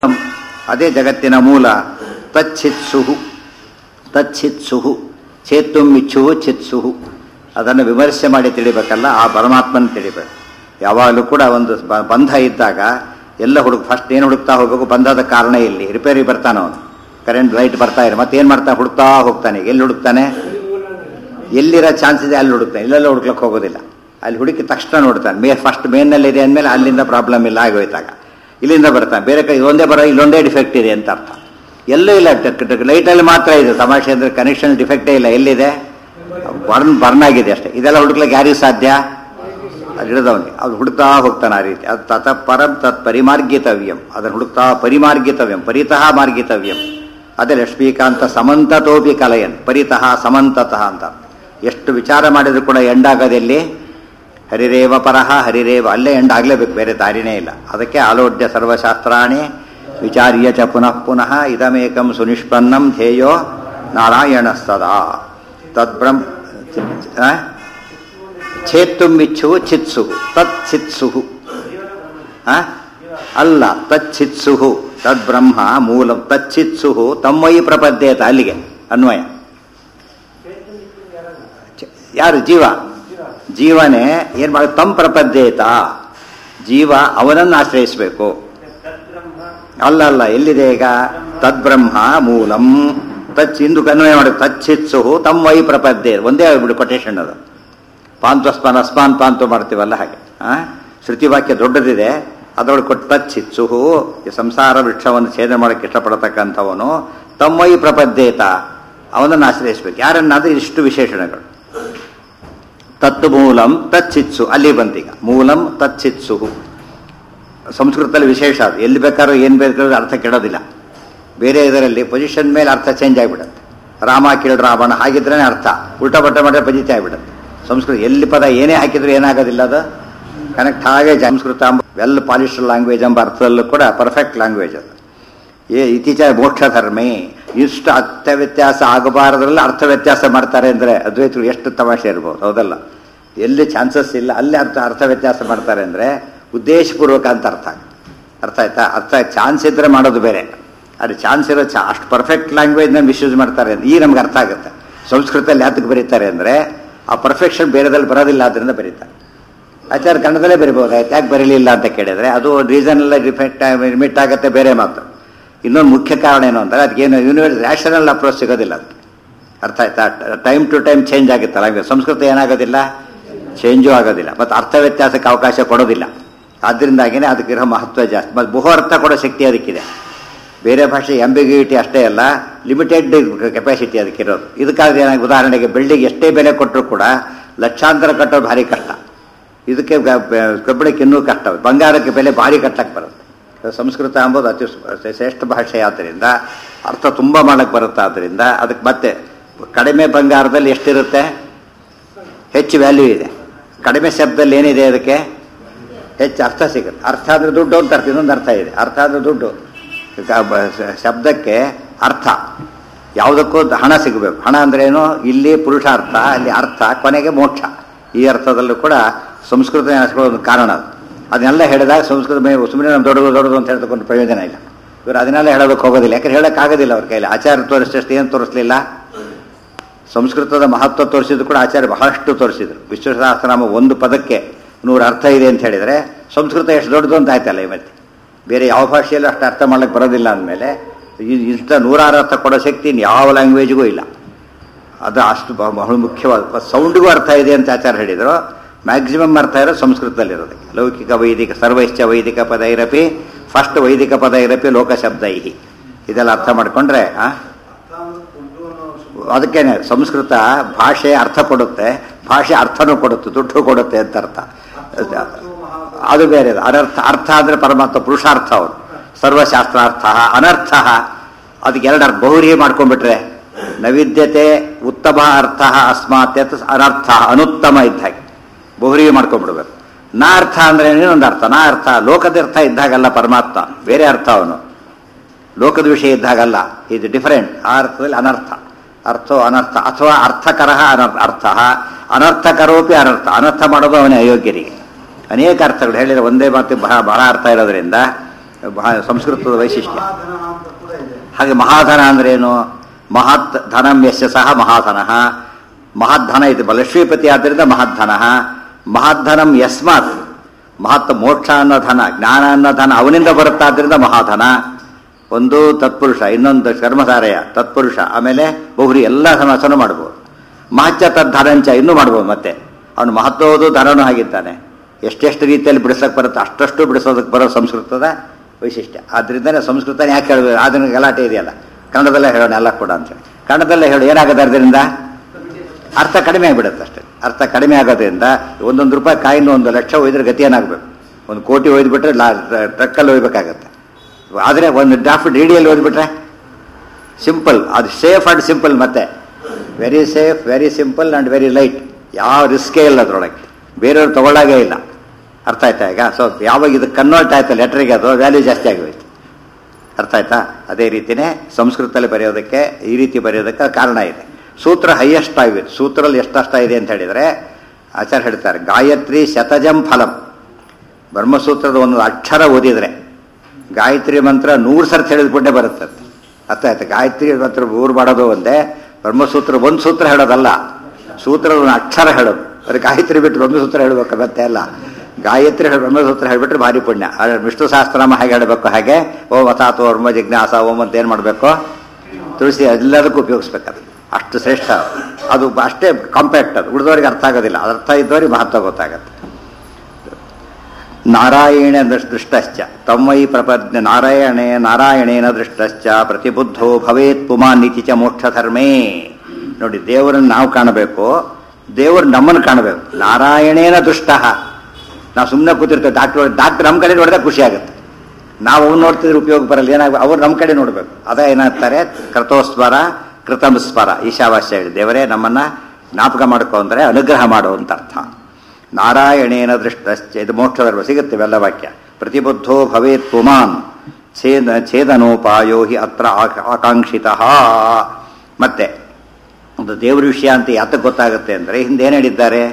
ಅದೇ ಜಗತ್ತಿನ ಮೂಲ ತಚ್ಛಿತ್ಸುಹು ತಚ್ಛಿತ್ಸುಹು ಚೇತುಂ ಇಚ್ಛುಹು ಚಿತ್ಸುಹು ಅದನ್ನು ವಿಮರ್ಶೆ ಮಾಡಿ ತಿಳಿಬೇಕಲ್ಲ ಆ ಪರಮಾತ್ಮನ ತಿಳಿಬೇಕು ಯಾವಾಗಲೂ ಕೂಡ ಒಂದು ಬ- ಬಂಧ ಇದ್ದಾಗ ಎಲ್ಲ ಹುಡುಗ ಫಸ್ಟ್ ಏನು ಹುಡುಕ್ತಾ ಹೋಗ್ಬೇಕು ಬಂಧದ ಕಾರಣ ಇಲ್ಲಿ ರಿಪೇರಿ ಬರ್ತಾನೆ ಅವನು ಕರೆಂಟ್ ಲೈಟ್ ಬರ್ತಾ ಇದೆ ಮತ್ತೆ ಏನು ಮಾಡ್ತಾನೆ ಹುಡುಕ್ತಾ ಹೋಗ್ತಾನೆ ಎಲ್ಲಿ ಹುಡುಕ್ತಾನೆ ಎಲ್ಲಿರೋ ಚಾನ್ಸ್ ಇದೆ ಅಲ್ಲಿ ಹುಡುಕ್ತಾನೆ ಇಲ್ಲೆಲ್ಲ ಹುಡುಕ್ಲಕ್ಕೆ ಹೋಗೋದಿಲ್ಲ ಅಲ್ಲಿ ಹುಡುಕಿ ತಕ್ಷಣ ನೋಡ್ತಾನೆ ಮೇ ಫಸ್ಟ್ ಮೇನಲ್ಲಿ ಇದೆ ಅಂದಮೇಲೆ ಅಲ್ಲಿಂದ ಪ್ರಾಬ್ಲಮ್ ಇಲ್ಲ ಆಗೋಯ್ತಾಗ ಇಲ್ಲಿಂದ ಬರ್ತಾನೆ ಬೇರೆ ಕೈ ಒಂದೇ ಬರೋ ಇಲ್ಲೊಂದೇ ಡಿಫೆಕ್ಟ್ ಇದೆ ಅಂತ ಅರ್ಥ ಎಲ್ಲೂ ಇಲ್ಲ ಲೈಟಲ್ಲಿ ಮಾತ್ರ ಇದೆ ತಮಾಷೆ ಅಂದರೆ ಕನೆಕ್ಷನ್ ಡಿಫೆಕ್ಟೇ ಇಲ್ಲ ಎಲ್ಲಿದೆ ಬರ್ನ್ ಬರ್ನ್ ಆಗಿದೆ ಅಷ್ಟೇ ಇದೆಲ್ಲ ಹುಡುಕ್ಲಿಕ್ಕೆ ಯಾರಿಗೂ ಸಾಧ್ಯ ಅದು ಹಿಡಿದವನಿಗೆ ಅದು ಹುಡುಕ್ತಾ ಹೋಗ್ತಾನೆ ಆ ರೀತಿ ಅದು ತತ ಪರಂ ತತ್ ಪರಿಮಾರ್ಗಿತವ್ಯಂ ಅದನ್ನು ಹುಡುಕ್ತಾ ಪರಿಮಾರ್ಗಿತವ್ಯಂ ಪರಿತಃ ಮಾರ್ಗಿತವ್ಯಂ ಅದೇ ಲಕ್ಷ್ಮೀಕಾಂತ ಸಮಂತತೋಪಿ ಕಲಯನ್ ಪರಿತಃ ಸಮಂತತಃ ಅಂತ ಎಷ್ಟು ವಿಚಾರ ಮಾಡಿದ್ರು ಕೂಡ ಎಂಡಾಗೋದೆಲ್ಲಿ ಹರಿರೇವ ಪರಹ ಹರಿರೇವ ಅಲ್ಲೇ ಎಂಡ್ ಆಗಲೇಬೇಕು ಬೇರೆ ದಾರಿನೇ ಇಲ್ಲ ಅದಕ್ಕೆ ಆಲೋಡ್ಯ ಸರ್ವಶಾಸ್ತ್ರಾಣಿ ವಿಚಾರ್ಯ ಚ ಪುನಃ ಪುನಃ ಇದಮೇಕಂ ಸುನಿಷ್ಪನ್ನಂ ಧ್ಯೇಯೋ ನಾರಾಯಣ ಸದಾ ತದ್ಬ್ರಹ್ಮ ಆ? ಛೇತ್ತುಮಿಚ್ಚು ಚಿತ್ಸು ತತ್ ಚಿತ್ಸುಹು ಆ? ಅಲ್ಲ ತಚ್ಛಿತ್ಸುಹು ತದ್ಬ್ರಹ್ಮ ಮೂಲ ತಚ್ಛಿತ್ಸುಹು ತಮ್ಮಯಿ ಪ್ರಪದ್ಯೇತ ಅಲ್ಲಿಗೆ ಅನ್ವಯ ಚ- ಯಾರು ಜೀವ ಜೀವನೇ ಏನ್ ಮಾಡ ತಮ್ ಪ್ರಪದ್ಯೇತ ಜೀವ ಅವನನ್ನು ಆಶ್ರಯಿಸಬೇಕು ಅಲ್ಲ ಅಲ್ಲ ಎಲ್ಲಿದೆ ಈಗ ತದ್ಬ್ರಹ್ಮ ಮೂಲಂ ತಚ್ ಇಂದು ಅನ್ವಯ ಮಾಡಿ ತಚ್ಛಿತ್ಸುಹು ತಮ್ಮೈ ಪ್ರಪದ್ಯೆ ಒಂದೇ ಆಗ್ಬಿಡು ಕೊಟೇಶನ್ ಅದು ಪಾಂತು ಅಸ್ಮಾನ್ ಅಸ್ಮಾನ್ ಪಾಂತು ಮಾಡ್ತೀವಲ್ಲ ಹಾಗೆ ಆ ಶ್ರುತಿ ವಾಕ್ಯ ದೊಡ್ಡದಿದೆ ಅದರೊಳಗೆ ಕೊಟ್ಟು ತಚ್ಛಿತ್ಸುಹು ಈ ಸಂಸಾರ ವೃಕ್ಷವನ್ನು ಛೇದನ ಮಾಡಕ್ಕೆ ಇಷ್ಟಪಡತಕ್ಕಂಥವನು ತಮ್ಮೈ ಪ್ರಪದ್ಯೇತ ಅವನನ್ನು ಆಶ್ರಯಿಸಬೇಕು ಯಾರನ್ನಾದ್ರೂ ಇಷ್ಟು ವಿಶೇಷಣಗಳು ತತ್ತು ಮೂಲಂ ತಚ್ಛಿತ್ಸು ಅಲ್ಲಿ ಬಂತೀಗ ಮೂಲಂ ತಚ್ಛಿತ್ಸುಹು ಸಂಸ್ಕೃತದಲ್ಲಿ ವಿಶೇಷ ಅದು ಎಲ್ಲಿ ಬೇಕಾದ್ರೂ ಏನು ಬೇಕಾದ್ರೂ ಅರ್ಥ ಕೆಡೋದಿಲ್ಲ ಬೇರೆ ಇದರಲ್ಲಿ ಪೊಸಿಷನ್ ಮೇಲೆ ಅರ್ಥ ಚೇಂಜ್ ಆಗಿಬಿಡುತ್ತೆ ರಾಮ ಕೇಳಿ ರಾವಣ ಹಾಗಿದ್ರೇ ಅರ್ಥ ಉಲ್ಟಾ ಪಟ್ಟ ಮಾಡಿದ್ರೆ ಪಜಿತಿ ಆಗಿಬಿಡುತ್ತೆ ಸಂಸ್ಕೃತ ಎಲ್ಲಿ ಪದ ಏನೇ ಹಾಕಿದ್ರು ಏನಾಗೋದಿಲ್ಲ ಅದು ಕನೆಕ್ಟ್ ಹಾಗೆ ಸಂಸ್ಕೃತ ವೆಲ್ ಪಾಲಿಶ್ ಲ್ಯಾಂಗ್ವೇಜ್ ಎಂಬ ಅರ್ಥದಲ್ಲೂ ಕೂಡ ಪರ್ಫೆಕ್ಟ್ ಲ್ಯಾಂಗ್ವೇಜ್ ಅದು ಏ ಇತ್ತೀಚೆಗೆ ಮೋಕ್ಷ ಧರ್ಮೇ ಇಷ್ಟು ಅರ್ಥ ವ್ಯತ್ಯಾಸ ಆಗಬಾರದ್ರಲ್ಲ ಅರ್ಥ ವ್ಯತ್ಯಾಸ ಮಾಡ್ತಾರೆ ಅಂದರೆ ಅದ್ವೈತರು ಎಷ್ಟು ತಮಾಷೆ ಇರ್ಬೋದು ಹೌದಲ್ಲ ಎಲ್ಲಿ ಚಾನ್ಸಸ್ ಇಲ್ಲ ಅಲ್ಲಿ ಅರ್ಥ ಅರ್ಥ ವ್ಯತ್ಯಾಸ ಮಾಡ್ತಾರೆ ಅಂದರೆ ಉದ್ದೇಶಪೂರ್ವಕ ಅಂತ ಅರ್ಥ ಅರ್ಥ ಆಯ್ತಾ ಅರ್ಥ ಚಾನ್ಸ್ ಇದ್ರೆ ಮಾಡೋದು ಬೇರೆ ಅದು ಚಾನ್ಸ್ ಇರೋ ಚಾ ಅಷ್ಟು ಪರ್ಫೆಕ್ಟ್ ಲ್ಯಾಂಗ್ವೇಜ್ನ ಮಿಸ್ಯೂಸ್ ಮಾಡ್ತಾರೆ ಅಂತ ಈ ನಮ್ಗೆ ಅರ್ಥ ಆಗುತ್ತೆ ಸಂಸ್ಕೃತದಲ್ಲಿ ಯಾತಕ್ಕೆ ಬರೀತಾರೆ ಅಂದರೆ ಆ ಪರ್ಫೆಕ್ಷನ್ ಬೇರೆದಲ್ಲಿ ಬರೋದಿಲ್ಲ ಅದರಿಂದ ಬರೀತಾರೆ ಆಚಾರ ಕನ್ನಡದಲ್ಲೇ ಬರಿಬೋದಾಯ್ತು ಯಾಕೆ ಬರೀಲಿಲ್ಲ ಅಂತ ಕೇಳಿದ್ರೆ ಅದು ರೀಸನ್ ಎಲ್ಲ ಡಿಫೆಕ್ಟ್ ಲಿಮಿಟ್ ಆಗುತ್ತೆ ಬೇರೆ ಮಾತು ಇನ್ನೊಂದು ಮುಖ್ಯ ಕಾರಣ ಏನು ಅಂದರೆ ಅದಕ್ಕೇನು ಯೂನಿವರ್ಸ್ ರ್ಯಾಷನಲ್ ಅಪ್ರೋಚ್ ಸಿಗೋದಿಲ್ಲ ಅದು ಅರ್ಥ ಆಯ್ತಾ ಟೈಮ್ ಟು ಟೈಮ್ ಚೇಂಜ್ ಆಗುತ್ತಲ್ಲ ಹಾಗೆ ಸಂಸ್ಕೃತ ಏನಾಗೋದಿಲ್ಲ ಚೇಂಜು ಆಗೋದಿಲ್ಲ ಮತ್ತು ಅರ್ಥ ವ್ಯತ್ಯಾಸಕ್ಕೆ ಅವಕಾಶ ಕೊಡೋದಿಲ್ಲ ಆದ್ದರಿಂದಾಗಿನೇ ಅದಕ್ಕಿರೋ ಮಹತ್ವ ಜಾಸ್ತಿ ಮತ್ತು ಬಹು ಅರ್ಥ ಕೊಡೋ ಶಕ್ತಿ ಅದಕ್ಕಿದೆ ಬೇರೆ ಭಾಷೆ ಎಂಬಿಗ್ಯೂಟಿ ಅಷ್ಟೇ ಅಲ್ಲ ಲಿಮಿಟೆಡ್ ಕೆಪಾಸಿಟಿ ಅದಕ್ಕಿರೋದು ಇದಕ್ಕಾದ್ರೆ ಏನಾಗಿ ಉದಾಹರಣೆಗೆ ಬೆಳ್ಳಿಗೆ ಎಷ್ಟೇ ಬೆಲೆ ಕೊಟ್ಟರು ಕೂಡ ಲಕ್ಷಾಂತರ ಕಟ್ಟೋದು ಭಾರಿ ಕಷ್ಟ ಇದಕ್ಕೆ ಗ- ಬ- ಕಬ್ಬಿಣಕ್ಕೆ ಇನ್ನೂ ಕಷ್ಟ ಬಂಗಾರಕ್ಕೆ ಬೆಲೆ ಭಾರಿ ಕಟ್ಟಕ್ಕೆ ಬರುತ್ತೆ ಸಂಸ್ಕೃತ ಎಂಬುದು ಅತಿ ಸ್- ಶ್ರೇಷ್ಠ ಭಾಷೆ ಆದ್ದರಿಂದ ಅರ್ಥ ತುಂಬ ಮಾಡಕ್ಕೆ ಬರುತ್ತೆ ಆದ್ದರಿಂದ ಅದಕ್ಕೆ ಮತ್ತೆ ಕಡಿಮೆ ಬಂಗಾರದಲ್ಲಿ ಎಷ್ಟಿರುತ್ತೆ ಹೆಚ್ಚು ವ್ಯಾಲ್ಯೂ ಇದೆ ಕಡಿಮೆ ಶಬ್ದದಲ್ಲಿ ಏನಿದೆ ಅದಕ್ಕೆ ಹೆಚ್ಚು ಅರ್ಥ ಸಿಗುತ್ತೆ ಅರ್ಥ ಅಂದರೆ ದುಡ್ಡು ಅಂತ ಅರ್ಥ ಇನ್ನೊಂದು ಅರ್ಥ ಇದೆ ಅರ್ಥ ಅಂದರೆ ದುಡ್ಡು ಕ- ಬ- ಶ- ಶಬ್ದಕ್ಕೆ ಅರ್ಥ ಯಾವುದಕ್ಕೂ ಹಣ ಸಿಗಬೇಕು ಹಣ ಅಂದ್ರೇನು ಇಲ್ಲಿ ಪುರುಷಾರ್ಥ ಅಲ್ಲಿ ಅರ್ಥ ಕೊನೆಗೆ ಮೋಕ್ಷ ಈ ಅರ್ಥದಲ್ಲೂ ಕೂಡ ಸಂಸ್ಕೃತ ನೆನೆಸ್ಕೊಳ್ಳೋ ಒಂದು ಕಾರಣ ಅದು ಅದನ್ನೆಲ್ಲ ಹೇಳಿದಾಗ ಸಂಸ್ಕೃತ ಮೇ ಸುಮ್ಮನೆ ನಮ್ಮ ದೊಡ್ಡದು ದೊಡ್ಡದು ಅಂತ ಹೇಳ್ತಕೊಂಡು ಪ್ರಯೋಜನ ಇಲ್ಲ ಇವರು ಅದನ್ನೆಲ್ಲ ಹೇಳೋದಕ್ಕೆ ಹೋಗೋದಿಲ್ಲ ಯಾಕಂದ್ರೆ ಹೇಳೋಕ್ಕಾಗೋದಿಲ್ಲ ಅವ್ರ ಕೈಲಿ ಆಚಾರ್ಯ ತೋರಿಸಿದಷ್ಟು ಏನು ತೋರಿಸ್ಲಿಲ್ಲ ಸಂಸ್ಕೃತದ ಮಹತ್ವ ತೋರಿಸಿದ್ರು ಕೂಡ ಆಚಾರ್ಯ ಬಹಳಷ್ಟು ತೋರಿಸಿದ್ರು ವಿಶ್ವಸಹಸ್ರನಾಮ ಒಂದು ಪದಕ್ಕೆ ನೂರು ಅರ್ಥ ಇದೆ ಅಂತ ಹೇಳಿದರೆ ಸಂಸ್ಕೃತ ಎಷ್ಟು ದೊಡ್ಡದು ಅಂತ ಆಯ್ತಲ್ಲ ಈ ಮತ್ತೆ ಬೇರೆ ಯಾವ ಭಾಷೆಯಲ್ಲೂ ಅಷ್ಟು ಅರ್ಥ ಮಾಡ್ಲಿಕ್ಕೆ ಬರೋದಿಲ್ಲ ಅಂದಮೇಲೆ ಇಂಥ ನೂರಾರು ಅರ್ಥ ಕೊಡೋ ಶಕ್ತಿ ಇನ್ನು ಯಾವ ಲ್ಯಾಂಗ್ವೇಜ್ಗೂ ಇಲ್ಲ ಅದು ಅಷ್ಟು ಬ- ಬಹಳ ಮುಖ್ಯವಾದ ಸೌಂಡ್ಗೂ ಅರ್ಥ ಇದೆ ಅಂತ ಆಚಾರ್ಯ ಹೇಳಿದರು ಮ್ಯಾಕ್ಸಿಮಮ್ ಅರ್ಥ ಇರೋ ಸಂಸ್ಕೃತದಲ್ಲಿರೋದು ಲೌಕಿಕ ವೈದಿಕ ಸರ್ವೈಶ್ಚ ವೈದಿಕ ಪದ ಇರಪಿ ಫಸ್ಟ್ ವೈದಿಕ ಪದ ಇರಪಿ ಲೋಕಶಬ್ದ ಇಹಿ ಇದೆಲ್ಲ ಅರ್ಥ ಮಾಡ್ಕೊಂಡ್ರೆ ಆ ಅದಕ್ಕೇನೆ ಸಂಸ್ಕೃತ ಭಾಷೆ ಅರ್ಥ ಕೊಡುತ್ತೆ ಭಾಷೆ ಅರ್ಥನೂ ಕೊಡುತ್ತೆ ದುಡ್ಡು ಕೊಡುತ್ತೆ ಅಂತ ಅರ್ಥ ಅದು ಬೇರೆ ಅದು. ಅನರ್ಥ ಅರ್ಥ ಅಂದ್ರೆ ಪರಮಾತ್ಮ ಪುರುಷಾರ್ಥ ಅವನು ಸರ್ವಶಾಸ್ತ್ರಾರ್ಥ ಅನರ್ಥ ಅದಕ್ಕೆ ಎರಡು ಅರ್ಥ ಬಹುರಿಗೆ ಮಾಡ್ಕೊಂಡ್ಬಿಟ್ರೆ ನವಿದ್ಯತೆ ಉತ್ತಮ ಅರ್ಥ ಅಸ್ಮಾತ್ ಯತ್ ಅನರ್ಥ ಅನುತ್ತಮ ಇದ್ದ ಹಾಗೆ ಬಹುರಿಗೆ ಮಾಡ್ಕೊಂಡ್ಬಿಡ್ಬೇಕು ನಾ ಅರ್ಥ ಅಂದ್ರೆ ಇನ್ನೊಂದು ಅರ್ಥ ನಾ ಅರ್ಥ ಲೋಕದ ಅರ್ಥ ಇದ್ದಾಗಲ್ಲ ಪರಮಾತ್ಮ ಬೇರೆ ಅರ್ಥ ಅವನು ಲೋಕದ ವಿಷಯ ಇದ್ದಾಗಲ್ಲ ಇದು ಡಿಫರೆಂಟ್ ಆ ಅರ್ಥದಲ್ಲಿ ಅನರ್ಥ ಅರ್ಥೋ ಅನರ್ಥ ಅಥವಾ ಅರ್ಥಕರ ಅನರ್ ಅರ್ಥ ಅನರ್ಥಕರೋಪಿ ಅನರ್ಥ ಅನರ್ಥ ಮಾಡೋದು ಅವನೇ ಅಯೋಗ್ಯರಿಗೆ ಅನೇಕ ಅರ್ಥಗಳು ಹೇಳಿದ್ರೆ ಒಂದೇ ಮಾತು ಬಹಳ ಬಹಳ ಅರ್ಥ ಇರೋದ್ರಿಂದ ಬಹ- ಸಂಸ್ಕೃತದ ವೈಶಿಷ್ಟ್ಯ ಮಹಾಧನ ಅಂತ ಕೂಡ ಇದೆ ಹಾಗೆ ಮಹಾಧನ ಅಂದ್ರೇನು ಮಹತ್ ಧನಂ ಯಶ ಸಹ ಮಹಾಧನ ಮಹದ್ಧನ ಇದು ಲಕ್ಷ್ಮೀಪತಿ ಆದ್ದರಿಂದ ಮಹದ್ಧನ ಮಹದ್ಧನಂ ಯಸ್ಮಾತ್ ಮಹತ್ ಮೋಕ್ಷ ಅನ್ನೋ ಧನ ಜ್ಞಾನ ಅನ್ನೋ ಧನ ಅವನಿಂದ ಬರುತ್ತಾದ್ರಿಂದ ಮಹಾಧನ ಒಂದು ತತ್ಪುರುಷ ಇನ್ನೊಂದು ಕರ್ಮಧಾರಯ ತತ್ಪುರುಷ ಆಮೇಲೆ ಬಹುರಿ ಎಲ್ಲ ಸಮಾಸನ ಮಾಡ್ಬೋದು ಮಹಚ್ಚ ತದ್ಧನಂಚ ಇನ್ನೂ ಮಾಡ್ಬೋದು ಮತ್ತೆ ಅವನು ಮಹತ್ವದು ಧನನೂ ಆಗಿದ್ದಾನೆ ಎಷ್ಟೆಷ್ಟು ರೀತಿಯಲ್ಲಿ ಬಿಡಿಸೋಕೆ ಬರುತ್ತೆ ಅಷ್ಟಷ್ಟು ಬಿಡಿಸೋದಕ್ಕೆ ಬರೋ ಸಂಸ್ಕೃತದ ವೈಶಿಷ್ಟ್ಯ ಆದ್ರಿಂದನೇ ಸಂಸ್ಕೃತನೇ ಯಾಕೆ ಹೇಳಬೇಕು ಅದನ್ನ ಗಲಾಟೆ ಇದೆಯಲ್ಲ ಕನ್ನಡದಲ್ಲೇ ಹೇಳೋಣ ಎಲ್ಲ ಕೂಡ ಅಂತೇಳಿ ಕನ್ನಡದಲ್ಲೇ ಹೇಳು ಏನಾಗುತ್ತೆ ಅದರಿಂದ ಅರ್ಥ ಕಡಿಮೆ ಆಗಿಬಿಡುತ್ತೆ ಅಷ್ಟೇ ಅರ್ಥ ಕಡಿಮೆ ಆಗೋದ್ರಿಂದ ಒಂದೊಂದು ರೂಪಾಯಿ ಕಾಯಿನ ಒಂದು ಲಕ್ಷ ಒಯ್ದ್ರೆ ಗತಿ ಏನಾಗಬೇಕು ಒಂದು ಕೋಟಿ ಒಯ್ದುಬಿಟ್ರೆ ಲಾ ಟ್ರಕ್ಕಲ್ಲಿ ಒಯ್ಬೇಕಾಗತ್ತೆ ಆದರೆ ಒಂದು ಡ್ರಾಫ್ಟ್ ಡಿಡಿಯಲ್ಲಿ ಓದ್ಬಿಟ್ರೆ ಸಿಂಪಲ್ ಅದು ಸೇಫ್ ಆ್ಯಂಡ್ ಸಿಂಪಲ್ ಮತ್ತೆ very safe very simple and very light ಯಾವ ರಿಸ್ಕೇ ಇಲ್ಲ ಅದರೊಳಗೆ ಬೇರೆಯವ್ರು ತಗೊಳ್ಳಾಗೇ ಇಲ್ಲ ಅರ್ಥ ಆಯ್ತಾ ಈಗ ಸೊ ಯಾವಾಗ ಇದು ಕನ್ವರ್ಟ್ ಆಯ್ತು ಲೆಟ್ರಿಗೆ ಅದು ವ್ಯಾಲ್ಯೂ ಜಾಸ್ತಿ ಆಗೋಯ್ತು ಅರ್ಥ ಆಯ್ತಾ ಅದೇ ರೀತಿನೇ ಸಂಸ್ಕೃತದಲ್ಲಿ ಬರೆಯೋದಕ್ಕೆ ಈ ರೀತಿ ಬರೆಯೋದಕ್ಕೆ ಕಾರಣ ಇದೆ ಸೂತ್ರ ಹೈಯೆಸ್ಟ್ ಆಗಿದೆ ಸೂತ್ರದಲ್ಲಿ ಎಷ್ಟಷ್ಟ ಇದೆ ಅಂತ ಹೇಳಿದರೆ ಆಚಾರ್ಯ ಹೇಳ್ತಾರೆ ಗಾಯತ್ರಿ ಶತಜಂ ಫಲಂ ಬ್ರಹ್ಮಸೂತ್ರದ ಒಂದು ಅಕ್ಷರ ಓದಿದರೆ ಗಾಯತ್ರಿ ಮಂತ್ರ ನೂರು ಸರ್ತಿ ಹೇಳಿದ್ಬಿಟ್ಟೆ ಬರುತ್ತೆ ಅದು. ಅರ್ಥ ಆಯ್ತು ಗಾಯತ್ರಿ ಮಂತ್ರ ಊರು ಮಾಡೋದು ಒಂದೇ ಬ್ರಹ್ಮಸೂತ್ರ ಒಂದು ಸೂತ್ರ ಹೇಳೋದಲ್ಲ ಸೂತ್ರದ ಒಂದು ಅಕ್ಷರ ಹೇಳೋದು ಅದು ಗಾಯತ್ರಿ ಬಿಟ್ಟು ಬ್ರಹ್ಮಸೂತ್ರ ಹೇಳಬೇಕು ಮತ್ತೆ ಅಲ್ಲ ಗಾಯತ್ರಿ ಹೇಳಿ ಬ್ರಹ್ಮಸೂತ್ರ ಹೇಳಿಬಿಟ್ರೆ ಭಾರಿ ಪುಣ್ಯ ಆದರೆ ವಿಷ್ಣು ಸಹಸ್ರನಾಮ ಹೇಗೆ ಹೇಳಬೇಕು ಹಾಗೆ ಓಂ ಅಥಾತ್ ಓರ್ಮ ಜಿಜ್ಞಾಸ ಓಂ ಅಂತ ಏನು ಮಾಡಬೇಕು ತುಳಸಿ ಎಲ್ಲದಕ್ಕೂ ಉಪಯೋಗಿಸ್ಬೇಕದು ಅಷ್ಟು ಶ್ರೇಷ್ಠ ಅದು ಅಷ್ಟೇ ಕಾಂಪ್ಯಾಕ್ಟ್ ಅದು ಉಳಿದವರಿಗೆ ಅರ್ಥ ಆಗೋದಿಲ್ಲ ಅದು ಅರ್ಥ ಇದ್ದವರಿಗೆ ಮಹತ್ವ ಗೊತ್ತಾಗತ್ತೆ ನಾರಾಯಣ ದೃಷ್ಟಶ್ಚ ತಮ್ಮೈ ಪ್ರಪದ್ಯ ನಾರಾಯಣೇ ನಾರಾಯಣೇನ ದೃಷ್ಟಶ್ಚ ಪ್ರತಿಬುದ್ಧೋ ಭವೇತ್ ಪುಮಾನ್ ನೀತಿ ಚ ಮೋಕ್ಷ ಧರ್ಮೇ ನೋಡಿ ದೇವರನ್ನು ನಾವು ಕಾಣಬೇಕು ದೇವರು ನಮ್ಮನ್ನು ಕಾಣಬೇಕು ನಾರಾಯಣೇನ ದುಷ್ಟ ನಾವು ಸುಮ್ಮನೆ ಕೂತಿರ್ತೇವೆ ಡಾಕ್ಟರ್ ಡಾಕ್ಟರ್ ನಮ್ಮ ಕಡೆ ನೋಡಿದ್ರೆ ಖುಷಿ ಆಗುತ್ತೆ ನಾವು ಅವ್ನು ನೋಡ್ತಿದ್ರೆ ಉಪಯೋಗ ಬರಲ್ಲ ಏನಾಗ ಅವ್ರು ನಮ್ಮ ಕಡೆ ನೋಡಬೇಕು ಅದ ಏನಾಗ್ತಾರೆ ಕೃತೋಸ್ವರ ಕೃತಂ ಸ್ವರ ಈಶಾವಾಸ್ಯ ಹೇಳಿ ದೇವರೇ ನಮ್ಮನ್ನ ಜ್ಞಾಪಕ ಮಾಡ್ಕೊ ಅಂದ್ರೆ ಅನುಗ್ರಹ ಮಾಡು ಅಂತ ಅರ್ಥ ನಾರಾಯಣೇನ ದೃಷ್ಟಶ್ಚ ಇದು ಮೋಕ್ಷಧರ್ಮ ಸಿಗುತ್ತೆ ಇವೆಲ್ಲ ವಾಕ್ಯ ಪ್ರತಿಬುದ್ಧೋ ಭವೇತ್ ಪುಮಾನ್ ಛೇದ ಛೇದನೋಪಾಯೋ ಹಿ ಅತ್ರ ಆಕ- ಆಕಾಂಕ್ಷಿತಃ ಮತ್ತೆ ಒಂದು ದೇವ್ರ ವಿಷಯ ಅಂತ ಯಾತಕ್ಕೆ ಗೊತ್ತಾಗುತ್ತೆ ಅಂದರೆ ಹಿಂದೆ ಏನು ಹೇಳಿದ್ದಾರೆ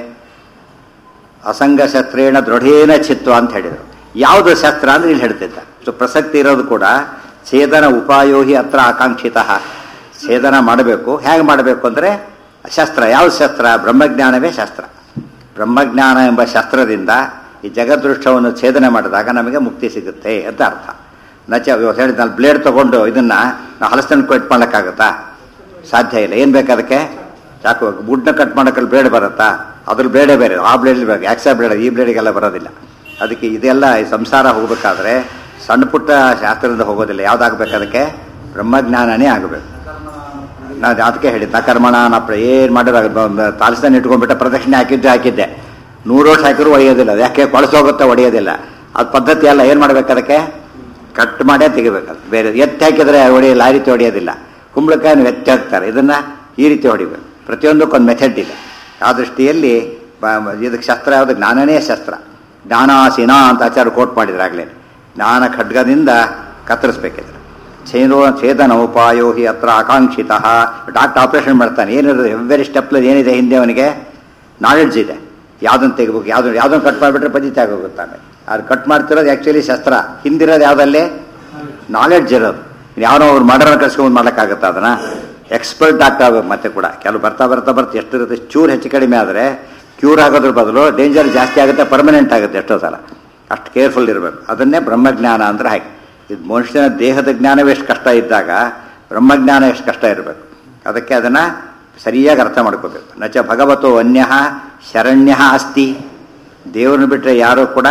ಅಸಂಗ ಶಸ್ತ್ರೇಣ ದೃಢೇನ ಚಿತ್ವ ಅಂತ ಹೇಳಿದರು ಯಾವುದು ಶಸ್ತ್ರ ಅಂದ್ರೆ ಇಲ್ಲಿ ಹೇಳ್ತಿದ್ದ ಸೊ ಪ್ರಸಕ್ತಿ ಇರೋದು ಕೂಡ ಛೇದನ ಉಪಾಯೋಹಿ ಹತ್ರ ಆಕಾಂಕ್ಷಿತ ಛೇದನ ಮಾಡಬೇಕು ಹೇಗೆ ಮಾಡಬೇಕು ಅಂದರೆ ಶಸ್ತ್ರ ಯಾವ ಶಸ್ತ್ರ ಬ್ರಹ್ಮಜ್ಞಾನವೇ ಶಾಸ್ತ್ರ ಬ್ರಹ್ಮಜ್ಞಾನ ಎಂಬ ಶಾಸ್ತ್ರದಿಂದ ಈ ಜಗದೃಷ್ಟವನ್ನು ಛೇದನೆ ಮಾಡಿದಾಗ ನಮಗೆ ಮುಕ್ತಿ ಸಿಗುತ್ತೆ ಅಂತ ಅರ್ಥ ನಚ ಇವತ್ತು ಹೇಳಿದ ನಾನು ಬ್ಲೇಡ್ ತಗೊಂಡು ಇದನ್ನ ನಾವು ಹಲಸನ್ನು ಕಟ್ ಮಾಡೋಕ್ಕಾಗತ್ತಾ ಸಾಧ್ಯ ಇಲ್ಲ ಏನು ಬೇಕು ಅದಕ್ಕೆ ಚಾಕು ವುಡ್ನ ಕಟ್ ಮಾಡೋಕ್ಕಲ್ಲಿ ಬ್ಲೇಡ್ ಬರುತ್ತಾ ಅದ್ರ ಬ್ಲೇಡೇ ಬೇರೆ ಆ ಬ್ಲೇಡ್ ಬೇಕು ಆಕ್ಸಾ ಬ್ಲೇಡ್ ಈ ಬ್ಲೇಡಿಗೆಲ್ಲ ಬರೋದಿಲ್ಲ ಅದಕ್ಕೆ ಇದೆಲ್ಲ ಈ ಸಂಸಾರ ಹೋಗ್ಬೇಕಾದ್ರೆ ಸಣ್ಣ ಪುಟ್ಟ ಶಾಸ್ತ್ರದಿಂದ ಹೋಗೋದಿಲ್ಲ ಯಾವ್ದಾಗಬೇಕು ಅದಕ್ಕೆ ಬ್ರಹ್ಮಜ್ಞಾನನೇ ಆಗಬೇಕು ನಾನು ಅದಕ್ಕೆ ಹೇಳಿದ್ದೆ ನ ಕರ್ಮಣ ನಪ್ಪ ಏನು ಮಾಡಿದಾಗ ತಾಲಸ್ತಾನ ಇಟ್ಕೊಂಡ್ಬಿಟ್ಟ ಪ್ರದಕ್ಷಿಣೆ ಹಾಕಿದ್ದೆ ಹಾಕಿದ್ದೆ ನೂರು ವರ್ಷ ಹಾಕಿದ್ರು ಒಡೆಯೋದಿಲ್ಲ ಅದು ಯಾಕೆ ಕೊಳಸೋಗುತ್ತೆ ಒಡೆಯೋದಿಲ್ಲ ಅದು ಪದ್ಧತಿ ಅಲ್ಲ ಏನು ಮಾಡ್ಬೇಕು ಅದಕ್ಕೆ ಕಟ್ ಮಾಡೇ ತೆಗಿಬೇಕು ಅದು ಬೇರೆ ಎತ್ತಿ ಹಾಕಿದ್ರೆ ಹೊಡೆಯಲ್ಲ ಆ ರೀತಿ ಹೊಡೆಯೋದಿಲ್ಲ ಕುಂಬಳಕಾಯನ್ನು ಎತ್ತಿ ಹಾಕ್ತಾರೆ ಇದನ್ನ ಈ ರೀತಿ ಹೊಡಿಬೇಕು ಪ್ರತಿಯೊಂದಕ್ಕೊಂದು ಮೆಥಡ್ ಇದೆ ಆ ದೃಷ್ಟಿಯಲ್ಲಿ ಬ- ಬ- ಇದಕ್ಕೆ ಶಸ್ತ್ರ ಯಾವುದು ಜ್ಞಾನನೇ ಶಸ್ತ್ರ ಜ್ಞಾನಾಸೀನ ಅಂತ ಆಚಾರ ಕೋಟ್ ಮಾಡಿದ್ರು ಆಗ್ಲೇ ಜ್ಞಾನ ಖಡ್ಗದಿಂದ ಕತ್ತರಿಸ್ಬೇಕಿದ್ರೆ ಛೇದೋ ಛೇದನ ಉಪಾಯೋ ಹಿ ಅತ್ರ ಆಕಾಂಕ್ಷಿತ ಡಾಕ್ಟರ್ ಆಪರೇಷನ್ ಮಾಡ್ತಾನೆ ಏನಿರೋದು ಎವ್ರಿ ಸ್ಟೆಪ್ಲಲ್ಲಿ ಏನಿದೆ ಹಿಂದೆ ಅವನಿಗೆ ನಾಲೆಡ್ಜ್ ಇದೆ ಯಾವ್ದನ್ನು ತೆಗಿಬೇಕು ಯಾವ್ದು ಯಾವ್ದನ್ನು ಕಟ್ ಮಾಡಿಬಿಟ್ರೆ ಪದ್ಧತಿ ಆಗೋಗುತ್ತಾನೆ ಅದು ಕಟ್ ಮಾಡ್ತಿರೋದು ಆ್ಯಕ್ಚುಲಿ ಶಸ್ತ್ರ ಹಿಂದಿರೋದು ಯಾವುದಲ್ಲಿ ನಾಲೆಡ್ಜ್ ಇರೋದು ಯಾರೋ ಅವ್ರು ಮಾಡರ್ನ ಕಳ್ಸ್ಕೊಂಡು ಮಾಡೋಕ್ಕಾಗತ್ತಾ ಅದನ್ನ ಎಕ್ಸ್ಪರ್ಟ್ ಡಾಕ್ಟರ್ ಆಗ್ಬೇಕು ಮತ್ತೆ ಕೂಡ ಕೆಲವು ಬರ್ತಾ ಬರ್ತಾ ಬರ್ತಾ ಎಷ್ಟಿರುತ್ತೆ ಚೂರು ಹೆಚ್ಚು ಕಡಿಮೆ ಆದರೆ ಕ್ಯೂರ್ ಆಗೋದ್ರ ಬದಲು ಡೇಂಜರ್ ಜಾಸ್ತಿ ಆಗುತ್ತೆ ಪರ್ಮನೆಂಟ್ ಆಗುತ್ತೆ ಎಷ್ಟೋ ಸಲ ಅಷ್ಟು ಕೇರ್ಫುಲ್ ಇರಬೇಕು ಅದನ್ನೇ ಬ್ರಹ್ಮಜ್ಞಾನ ಅಂದ್ರೆ ಹಾಗೆ ಇದು ಮನುಷ್ಯನ ದೇಹದ ಜ್ಞಾನವೇ ಎಷ್ಟು ಕಷ್ಟ ಇದ್ದಾಗ ಬ್ರಹ್ಮಜ್ಞಾನ ಎಷ್ಟು ಕಷ್ಟ ಇರಬೇಕು ಅದಕ್ಕೆ ಅದನ್ನು ಸರಿಯಾಗಿ ಅರ್ಥ ಮಾಡ್ಕೋಬೇಕು ನಚ ಭಗವತೋ ಅನ್ಯ ಶರಣ್ಯ ಅಸ್ತಿ ದೇವರನ್ನು ಬಿಟ್ಟರೆ ಯಾರೂ ಕೂಡ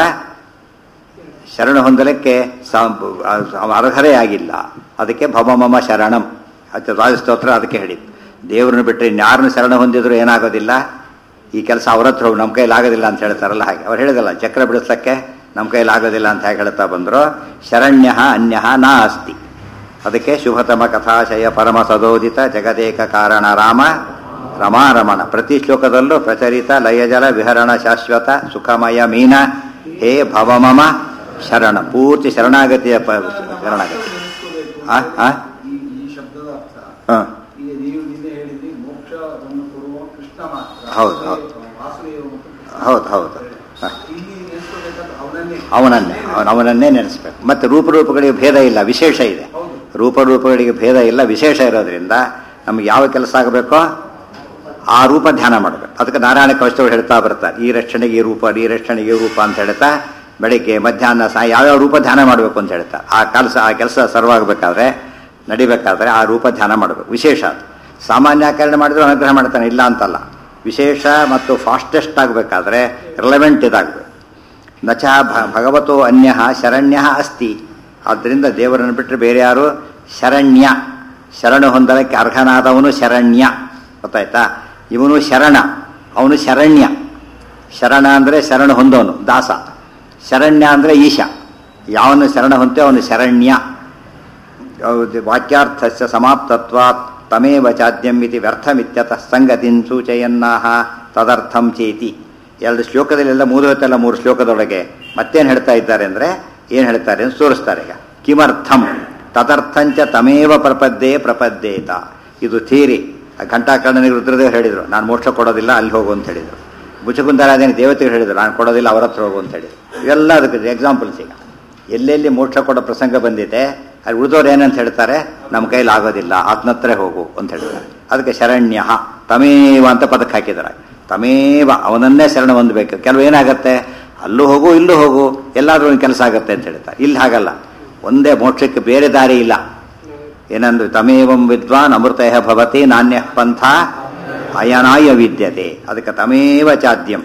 ಶರಣ ಹೊಂದಲಿಕ್ಕೆ ಸಾ- ಅ- ಅರ್ಹರೇ ಆಗಿಲ್ಲ ಅದಕ್ಕೆ ಭವಮಮ ಶರಣಂ ಅದು ರಾಜಸ್ತೋತ್ರ ಅದಕ್ಕೆ ಹೇಳಿದ್ದು ದೇವರನ್ನು ಬಿಟ್ಟರೆ ಇನ್ಯಾರನ್ನು ಶರಣ ಹೊಂದಿದ್ರು ಏನಾಗೋದಿಲ್ಲ ಈ ಕೆಲಸ ಅವ್ರ ಹತ್ರ ಹೋಗಿ ನಮ್ಮ ಕೈಲಿ ಆಗೋದಿಲ್ಲ ಅಂತ ಹೇಳ್ತಾರಲ್ಲ ಹಾಗೆ ಅವ್ರು ಹೇಳಿದಲ್ಲ ಚಕ್ರ ಬಿಡಿಸ್ಲಿಕ್ಕೆ ನಮ್ಮ ಕೈಲಿ ಆಗೋದಿಲ್ಲ ಅಂತ ಹೇಗೆ ಹೇಳ್ತಾ ಬಂದರು ಶರಣ್ಯ ಅನ್ಯ ನಾ ಅಸ್ತಿ ಅದಕ್ಕೆ ಶುಭತಮ ಕಥಾಶಯ ಪರಮ ಸದೋದಿತ ಜಗದೇಕ ಕಾರಣ ರಾಮ ರಮಾರಮಣ ಪ್ರತಿ ಶ್ಲೋಕದಲ್ಲೂ ಪ್ರಚಲಿತ ಲಯಜಲ ವಿಹರಣ ಶಾಶ್ವತ ಸುಖಮಯ ಮೀನ ಹೇ ಭವಮಮ ಶರಣ ಪೂರ್ತಿ ಶರಣಾಗತಿಯ ಪ- ಶರಣಾಗತಿ ಆ? ಆ? ಈ ಈ ಶಬ್ದದ ಅರ್ಥ ಹ. ಈಗ ನೀವು ನಿನ್ನೆ ಹೇಳಿದ್ರಿ ಮೋಕ್ಷವನ್ನು ಕೊಡುವ ಕೃಷ್ಣ ಮಾತ್ರ ಹೌದು, ಹೌದು. ವಾಸುದೇವ ಮತ್ತು ಕೃಷ್ಣ. ಹೌದು ಹೌದು ಹ. ಇಲ್ಲಿ ನೆನ್ಸ್ಕೋಬೇಕಾದ್ರೆ ಅವನನ್ನೇ ಅವನನ್ನೇ ಅವನ ಅವನನ್ನೇ ನೆನೆಸ್ಬೇಕು ಮತ್ತೆ ರೂಪರೂಪಗಳಿಗೆ ಭೇದ ಇಲ್ಲ ವಿಶೇಷ ಇದೆ ರೂಪರೂಪಗಳಿಗೆ ಭೇದ ಇಲ್ಲ ವಿಶೇಷ ಇರೋದ್ರಿಂದ ನಮ್ಗೆ ಯಾವ ಕೆಲಸ ಆಗಬೇಕೋ ಆ ರೂಪ ಧ್ಯಾನ ಮಾಡಬೇಕು ಅದಕ್ಕೆ ನಾರಾಯಣ ಕವಚಗಳು ಹೇಳ್ತಾ ಬರ್ತಾರೆ ಈ ರಕ್ಷಣೆಗೆ ಈ ರೂಪ ಈ ರಕ್ಷಣೆಗೆ ಈ ರೂಪ ಅಂತ ಹೇಳ್ತಾ ಬೆಳಿಗ್ಗೆ ಮಧ್ಯಾಹ್ನ ಸಹ ಯಾವ್ಯಾವ ರೂಪ ಧ್ಯಾನ ಮಾಡಬೇಕು ಅಂತ ಹೇಳ್ತಾ ಆ ಕೆಲಸ ಆ ಕೆಲಸ ಸರ್ವಾಗಬೇಕಾದ್ರೆ ನಡಿಬೇಕಾದ್ರೆ ಆ ರೂಪ ಧ್ಯಾನ ಮಾಡಬೇಕು ವಿಶೇಷ ಅದು ಸಾಮಾನ್ಯಾಕರಣ ಮಾಡಿದ್ರು ಅನುಗ್ರಹ ಮಾಡ್ತಾನೆ ಇಲ್ಲ ಅಂತಲ್ಲ ವಿಶೇಷ ಮತ್ತು ಫಾಸ್ಟೆಸ್ಟ್ ಆಗಬೇಕಾದ್ರೆ ರಿಲೆವೆಂಟ್ ಇದಾಗಬೇಕು ನಚ ಭ ಭಗವತೋ ಅನ್ಯ ಶರಣ್ಯ ಅಸ್ತಿ ಆದ್ದರಿಂದ ದೇವರನ್ನು ಬಿಟ್ಟರೆ ಬೇರೆ ಯಾರು ಶರಣ್ಯ ಶರಣು ಹೊಂದಲಕ್ಕೆ ಅರ್ಹನಾದವನು ಶರಣ್ಯ ಗೊತ್ತಾಯ್ತಾ ಇವನು ಶರಣ ಅವನು ಶರಣ್ಯ ಶರಣ ಅಂದರೆ ಶರಣ ಹೊಂದವನು ದಾಸ ಶರಣ್ಯ ಅಂದರೆ ಈಶ ಯಾವನು ಶರಣ ಹೊಂತೆ ಅವನು ಶರಣ್ಯ ಹೌದು, ವಾಕ್ಯಾರ್ಥಸ್ಯ ಸಮಾಪ್ತತ್ವಾತ್ ತಮೇವ ಚಾದ್ಯಂ ಇತಿ ವ್ಯರ್ಥಮಿತ್ಯತಃ ಸಂಗತಿನ್ ಸೂಚಯನ್ನಾಹ ತದರ್ಥಂ ಚೇತಿ ಎರಡು ಶ್ಲೋಕದಲ್ಲೆಲ್ಲ ಮೂರು ಹೊತ್ತೆಲ್ಲ ಮೂರು ಶ್ಲೋಕದೊಳಗೆ ಮತ್ತೇನು ಹೇಳ್ತಾ ಇದ್ದಾರೆ ಅಂದರೆ ಏನು ಹೇಳ್ತಾರೆ ಅಂತ ತೋರಿಸ್ತಾರೆ ಈಗ ಕಿಮರ್ಥಂ ತದರ್ಥಂಚ ತಮೇವ ಪ್ರಪದ್ಯೆ ಪ್ರಪದ್ಯೇತ ಇದು ಥೀರಿ ಘಂಟಾಕರ್ಣನಿಗೆ ರುದ್ರದೇವ್ ಹೇಳಿದರು ನಾನು ಮೋಕ್ಷ ಕೊಡೋದಿಲ್ಲ ಅಲ್ಲಿ ಹೋಗು ಅಂತ ಹೇಳಿದರು ಮುಚಕುಂದರಾಜನ ದೇವತೆಗಳು ಹೇಳಿದರು ನಾನು ಕೊಡೋದಿಲ್ಲ ಅವರ ಹತ್ರ ಹೋಗು ಅಂತ ಹೇಳಿದರು ಇವೆಲ್ಲ ಅದಕ್ಕೆ ಎಕ್ಸಾಂಪಲ್ಸ್ ಈಗ ಎಲ್ಲೆಲ್ಲಿ ಮೋಕ್ಷ ಕೊಡೋ ಪ್ರಸಂಗ ಬಂದಿದೆ ಅಲ್ಲಿ ಉಳಿದವ್ರು ಏನಂತ ಹೇಳ್ತಾರೆ ನಮ್ಮ ಕೈಲಿ ಆಗೋದಿಲ್ಲ ಆತನ ಹತ್ರ ಹೋಗು ಅಂತ ಹೇಳ್ತಾರೆ ಅದಕ್ಕೆ ಶರಣ್ಯ ತಮೇವ ಅಂತ ಪದಕ್ಕೆ ಹಾಕಿದ್ದಾರೆ ತಮೇವ ಅವನನ್ನೇ ಶರಣ ಹೊಂದಬೇಕು ಕೆಲವು ಏನಾಗತ್ತೆ ಅಲ್ಲೂ ಹೋಗು ಇಲ್ಲೂ ಹೋಗು ಎಲ್ಲಾದ್ರೂ ಒಂದು ಕೆಲಸ ಆಗುತ್ತೆ ಅಂತ ಹೇಳ್ತಾರೆ ಇಲ್ಲಿ ಹಾಗಲ್ಲ ಒಂದೇ ಮೋಕ್ಷಕ್ಕೆ ಬೇರೆ ದಾರಿ ಇಲ್ಲ ಏನಂದ್ರೆ ತಮೇವಂ ವಿದ್ವಾನ್ ಅಮೃತಯ ಭವತಿ ನಾಣ್ಯ ಪಂಥ ಅಯನಾಯ ವಿದ್ಯತೆ ಅದಕ್ಕೆ ತಮೇವ ಚಾದ್ಯಂ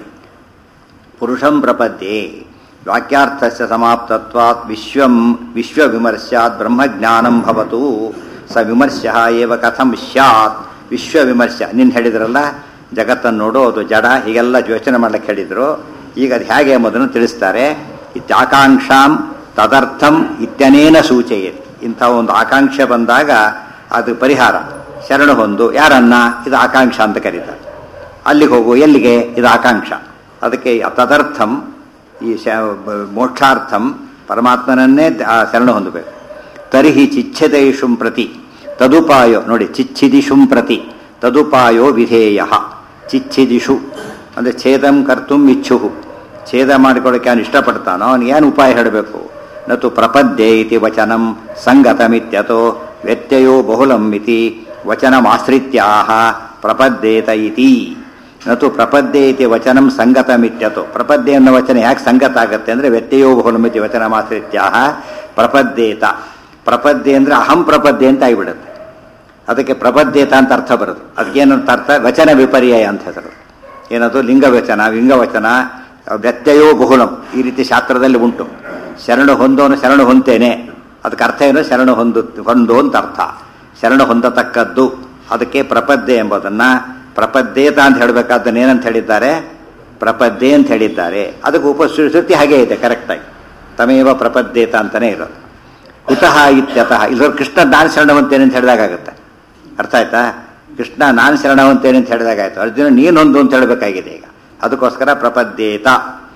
ಪುರುಷಂ ಪ್ರಪದ್ಯೆ ವಾಕ್ಯಾರ್ಥಸ್ಯ ಸಮಾಪ್ತತ್ವಾತ್ ವಿಶ್ವಂ ವಿಶ್ವವಿಮರ್ಶ್ಯಾತ್ ಬ್ರಹ್ಮಜ್ಞಾನಂ ಭವತು ಸ ವಿಮರ್ಶ್ಯ ಏವ ಕಥಂ ಸ್ಯಾತ್ ವಿಶ್ವವಿಮರ್ಶ ನಿನ್ನ ಹೇಳಿದ್ರಲ್ಲ ಜಗತ್ತನ್ನು ನೋಡು ಅದು ಜಡ ಹೀಗೆಲ್ಲ ಯೋಚನೆ ಮಾಡ್ಲಿಕ್ಕೆ ಹೇಳಿದ್ರು ಈಗ ಅದು ಹೇಗೆ ಎಂಬುದನ್ನು ತಿಳಿಸ್ತಾರೆ ಇತ್ಯಾಕಾಂಕ್ಷಾಂ ತದರ್ಥಂ ಇತ್ಯನೇನ ಸೂಚಯೇತ್ ಇಂಥ ಒಂದು ಆಕಾಂಕ್ಷೆ ಬಂದಾಗ ಅದು ಪರಿಹಾರ ಶರಣು ಹೊಂದು ಯಾರನ್ನ ಇದು ಆಕಾಂಕ್ಷ ಅಂತ ಕರೀತಾರೆ ಅಲ್ಲಿಗೆ ಹೋಗು ಎಲ್ಲಿಗೆ ಇದು ಆಕಾಂಕ್ಷ ಅದಕ್ಕೆ ತದರ್ಥಂ ಈ ಶ ಮೋಕ್ಷಾರ್ಥಂ ಪರಮಾತ್ಮನನ್ನೇ ಆ ಶರಣ ಹೊಂದಬೇಕು ತರ್ಹಿ ಚಿಚ್ಛಿದೈಷುಂ ಪ್ರತಿ ತದುಪಾಯೋ ನೋಡಿ ಚಿಚ್ಛಿದಿಷುಂ ಪ್ರತಿ ತದುಪಾಯೋ ವಿಧೇಯ ಚಿಚ್ಛಿದಿಷು ಅಂದರೆ ಛೇದಂ ಕರ್ತುಂ ಇಚ್ಛು ಛೇದ ಮಾಡಿಕೊಳ್ಳೋಕೆ ಅವನು ಇಷ್ಟಪಡ್ತಾನೋ ಅವನಿಗೆ ಏನು ಉಪಾಯ ಹೇಳಬೇಕು ನತು ಪ್ರಪದ್ಯೆ ಇತಿ ವಚನಂ ಸಂಗತಮಿತ್ಯತೋ ವ್ಯತ್ಯಯೋ ಬಹುಲಂ ಇತಿ ವಚನಮಾಶ್ರಿತ್ಯಾಹ ಪ್ರಪದ್ಯೇತ ಇತಿ ನತು ಪ್ರಪದ್ಯೆ ಇತಿ ವಚನಂ ಸಂಗತಮಿತ್ಯತೋ ಪ್ರಪದ್ಯೆ ಅನ್ನೋ ವಚನ ಯಾಕೆ ಸಂಗತ ಆಗುತ್ತೆ ಅಂದರೆ ವ್ಯತ್ಯಯೋ ಬಹುಲಂ ಇತಿ ವಚನಮಾಶ್ರಿತ್ಯಾಹ ಪ್ರಪದ್ಯೇತ ಪ್ರಪದ್ಯೆ ಅಂದರೆ ಅಹಂ ಪ್ರಪದ್ಯೆ ಅಂತ ಆಗಿಬಿಡುತ್ತೆ ಅದಕ್ಕೆ ಪ್ರಪದ್ಯೇತ ಅಂತ ಅರ್ಥ ಬರುತ್ತೆ ಅದಕ್ಕೇನಂತ ಅರ್ಥ ವಚನ ವಿಪರ್ಯಯ ಅಂತ ಹೆಸರು ಏನದು ಲಿಂಗವಚನ ವಿಂಗವಚನ ವ್ಯತ್ಯಯೋ ಬಹುಲಂ ಈ ರೀತಿ ಶಾಸ್ತ್ರದಲ್ಲಿ ಉಂಟು ಶರಣು ಹೊಂದೋನು ಶರಣು ಹೊಂತೇನೆ ಅದಕ್ಕೆ ಅರ್ಥ ಏನು ಶರಣು ಹೊಂದು ಹೊಂದು ಅಂತ ಅರ್ಥ ಶರಣು ಹೊಂದತಕ್ಕದ್ದು ಅದಕ್ಕೆ ಪ್ರಪದ್ಯೆ ಎಂಬುದನ್ನ ಪ್ರಪದ್ಯೇತ ಅಂತ ಹೇಳಬೇಕಾದ್ದನ್ನ ಏನಂತ ಹೇಳಿದ್ದಾರೆ ಪ್ರಪದ್ಯೆ ಅಂತ ಹೇಳಿದ್ದಾರೆ ಅದಕ್ಕೆ ಉಪಶ್ರುತಿ ಹಾಗೇ ಇದೆ ಕರೆಕ್ಟಾಗಿ ತಮೇವ ಪ್ರಪದ್ಯೇತ ಅಂತಾನೆ ಇರೋದು ಕುತಃ ಇತ್ಯತಃ ಇಲ್ಲವ್ರು ಕೃಷ್ಣ ನಾನು ಶರಣವಂತೇನೆ ಅಂತ ಹೇಳಿದಾಗುತ್ತೆ ಅರ್ಥ ಆಯ್ತಾ ಕೃಷ್ಣ ನಾನು ಶರಣವಂತೇನೆ ಅಂತ ಹೇಳಿದಾಗಾಯ್ತು ಅರ್ಜುನ ನೀನೊಂದು ಅಂತ ಹೇಳಬೇಕಾಗಿದೆ ಈಗ ಅದಕ್ಕೋಸ್ಕರ ಪ್ರಪದ್ಯೇತ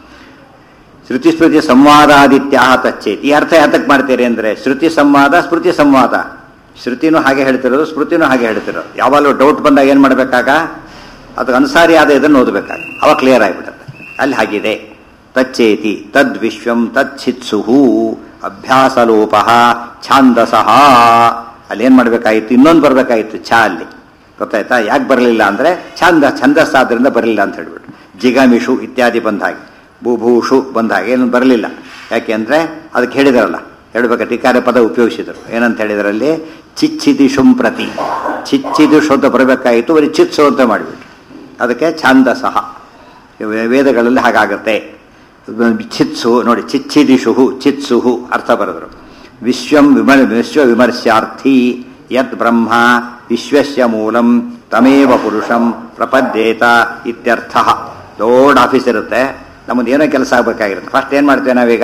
ಶ್ರುತಿ ಸ್ಮೃತಿ ಸಂವಾದಾದಿತ್ಯಾಹ ತಚ್ಚೇತಿ ಈ ಅರ್ಥ ಯಾತಕ್ಕೆ ಮಾಡ್ತೀರಿ ಅಂದರೆ ಶ್ರುತಿ ಸಂವಾದ ಸ್ಮೃತಿ ಸಂವಾದ ಶ್ರುತಿನೂ ಹಾಗೆ ಹೇಳ್ತಿರೋದು ಸ್ಮೃತಿನೂ ಹಾಗೆ ಹೇಳ್ತಿರೋದು ಯಾವಾಗಲೂ ಡೌಟ್ ಬಂದಾಗ ಏನು ಮಾಡಬೇಕಾಗ ಅದಕ್ಕೆ ಅನುಸಾರಿ ಆದ ಇದನ್ನು ಓದಬೇಕಾಗ ಅವಾಗ ಕ್ಲಿಯರ್ ಆಗಿಬಿಡುತ್ತೆ ಅಲ್ಲಿ ಹಾಗಿದೆ ತಚ್ಚೇತಿ ತದ್ವಿಶ್ವಂ ತಚ್ಛಿತ್ಸುಹು ಅಭ್ಯಾಸಲೋಪ ಛಾಂದಸಃ ಅಲ್ಲಿ ಏನು ಮಾಡಬೇಕಾಗಿತ್ತು ಇನ್ನೊಂದು ಬರಬೇಕಾಗಿತ್ತು ಛ ಅಲ್ಲಿ ಗೊತ್ತಾಯ್ತಾ ಯಾಕೆ ಬರಲಿಲ್ಲ ಅಂದರೆ ಛಂದ ಛಂದಸ್ಸ ಆದ್ರಿಂದ ಬರಲಿಲ್ಲ ಅಂತ ಹೇಳ್ಬಿಟ್ಟು ಜಿಗಮಿಷು ಇತ್ಯಾದಿ ಬಂದ ಹಾಗೆ ಭೂಭೂಷು ಬಂದ ಹಾಗೆ ಏನು ಬರಲಿಲ್ಲ ಯಾಕೆ ಅಂದರೆ ಅದಕ್ಕೆ ಹೇಳಿದಾರಲ್ಲ ಹೇಳ್ಬೇಕು ಟೀಕಾರೆ ಪದ ಉಪಯೋಗಿಸಿದರು ಏನಂತ ಹೇಳಿದ್ರಲ್ಲಿ ಚಿಚ್ಛಿದಿಷುಂ ಪ್ರತಿ ಚಿಚ್ಛಿದಿಷು ಅಂತ ಬರಬೇಕಾಗಿತ್ತು ಬರೀ ಚಿತ್ಸು ಅಂತ ಮಾಡಿಬಿಟ್ರು ಅದಕ್ಕೆ ಛಾಂದಸಃ ವೇದಗಳಲ್ಲಿ ಹಾಗಾಗತ್ತೆ ಚಿತ್ಸು ನೋಡಿ ಚಿಚ್ಛಿದಿಷು ಚಿತ್ಸುಹು ಅರ್ಥ ಬರೆದರು ವಿಶ್ವಂ ವಿಮರ್ ವಿಶ್ವ ವಿಮರ್ಶಾರ್ಥಿ ಯತ್ ಬ್ರಹ್ಮ ವಿಶ್ವಸ್ಯ ಮೂಲಂ ತಮೇವ ಪುರುಷಂ ಪ್ರಪದ್ಯೇತ ಇತ್ಯರ್ಥ ದೊಡ್ಡ ಆಫೀಸ್ ಇರುತ್ತೆ ನಮ್ಮದು ಏನೋ ಕೆಲಸ ಆಗಬೇಕಾಗಿರುತ್ತೆ ಫಸ್ಟ್ ಏನು ಮಾಡ್ತೇವೆ ನಾವೀಗ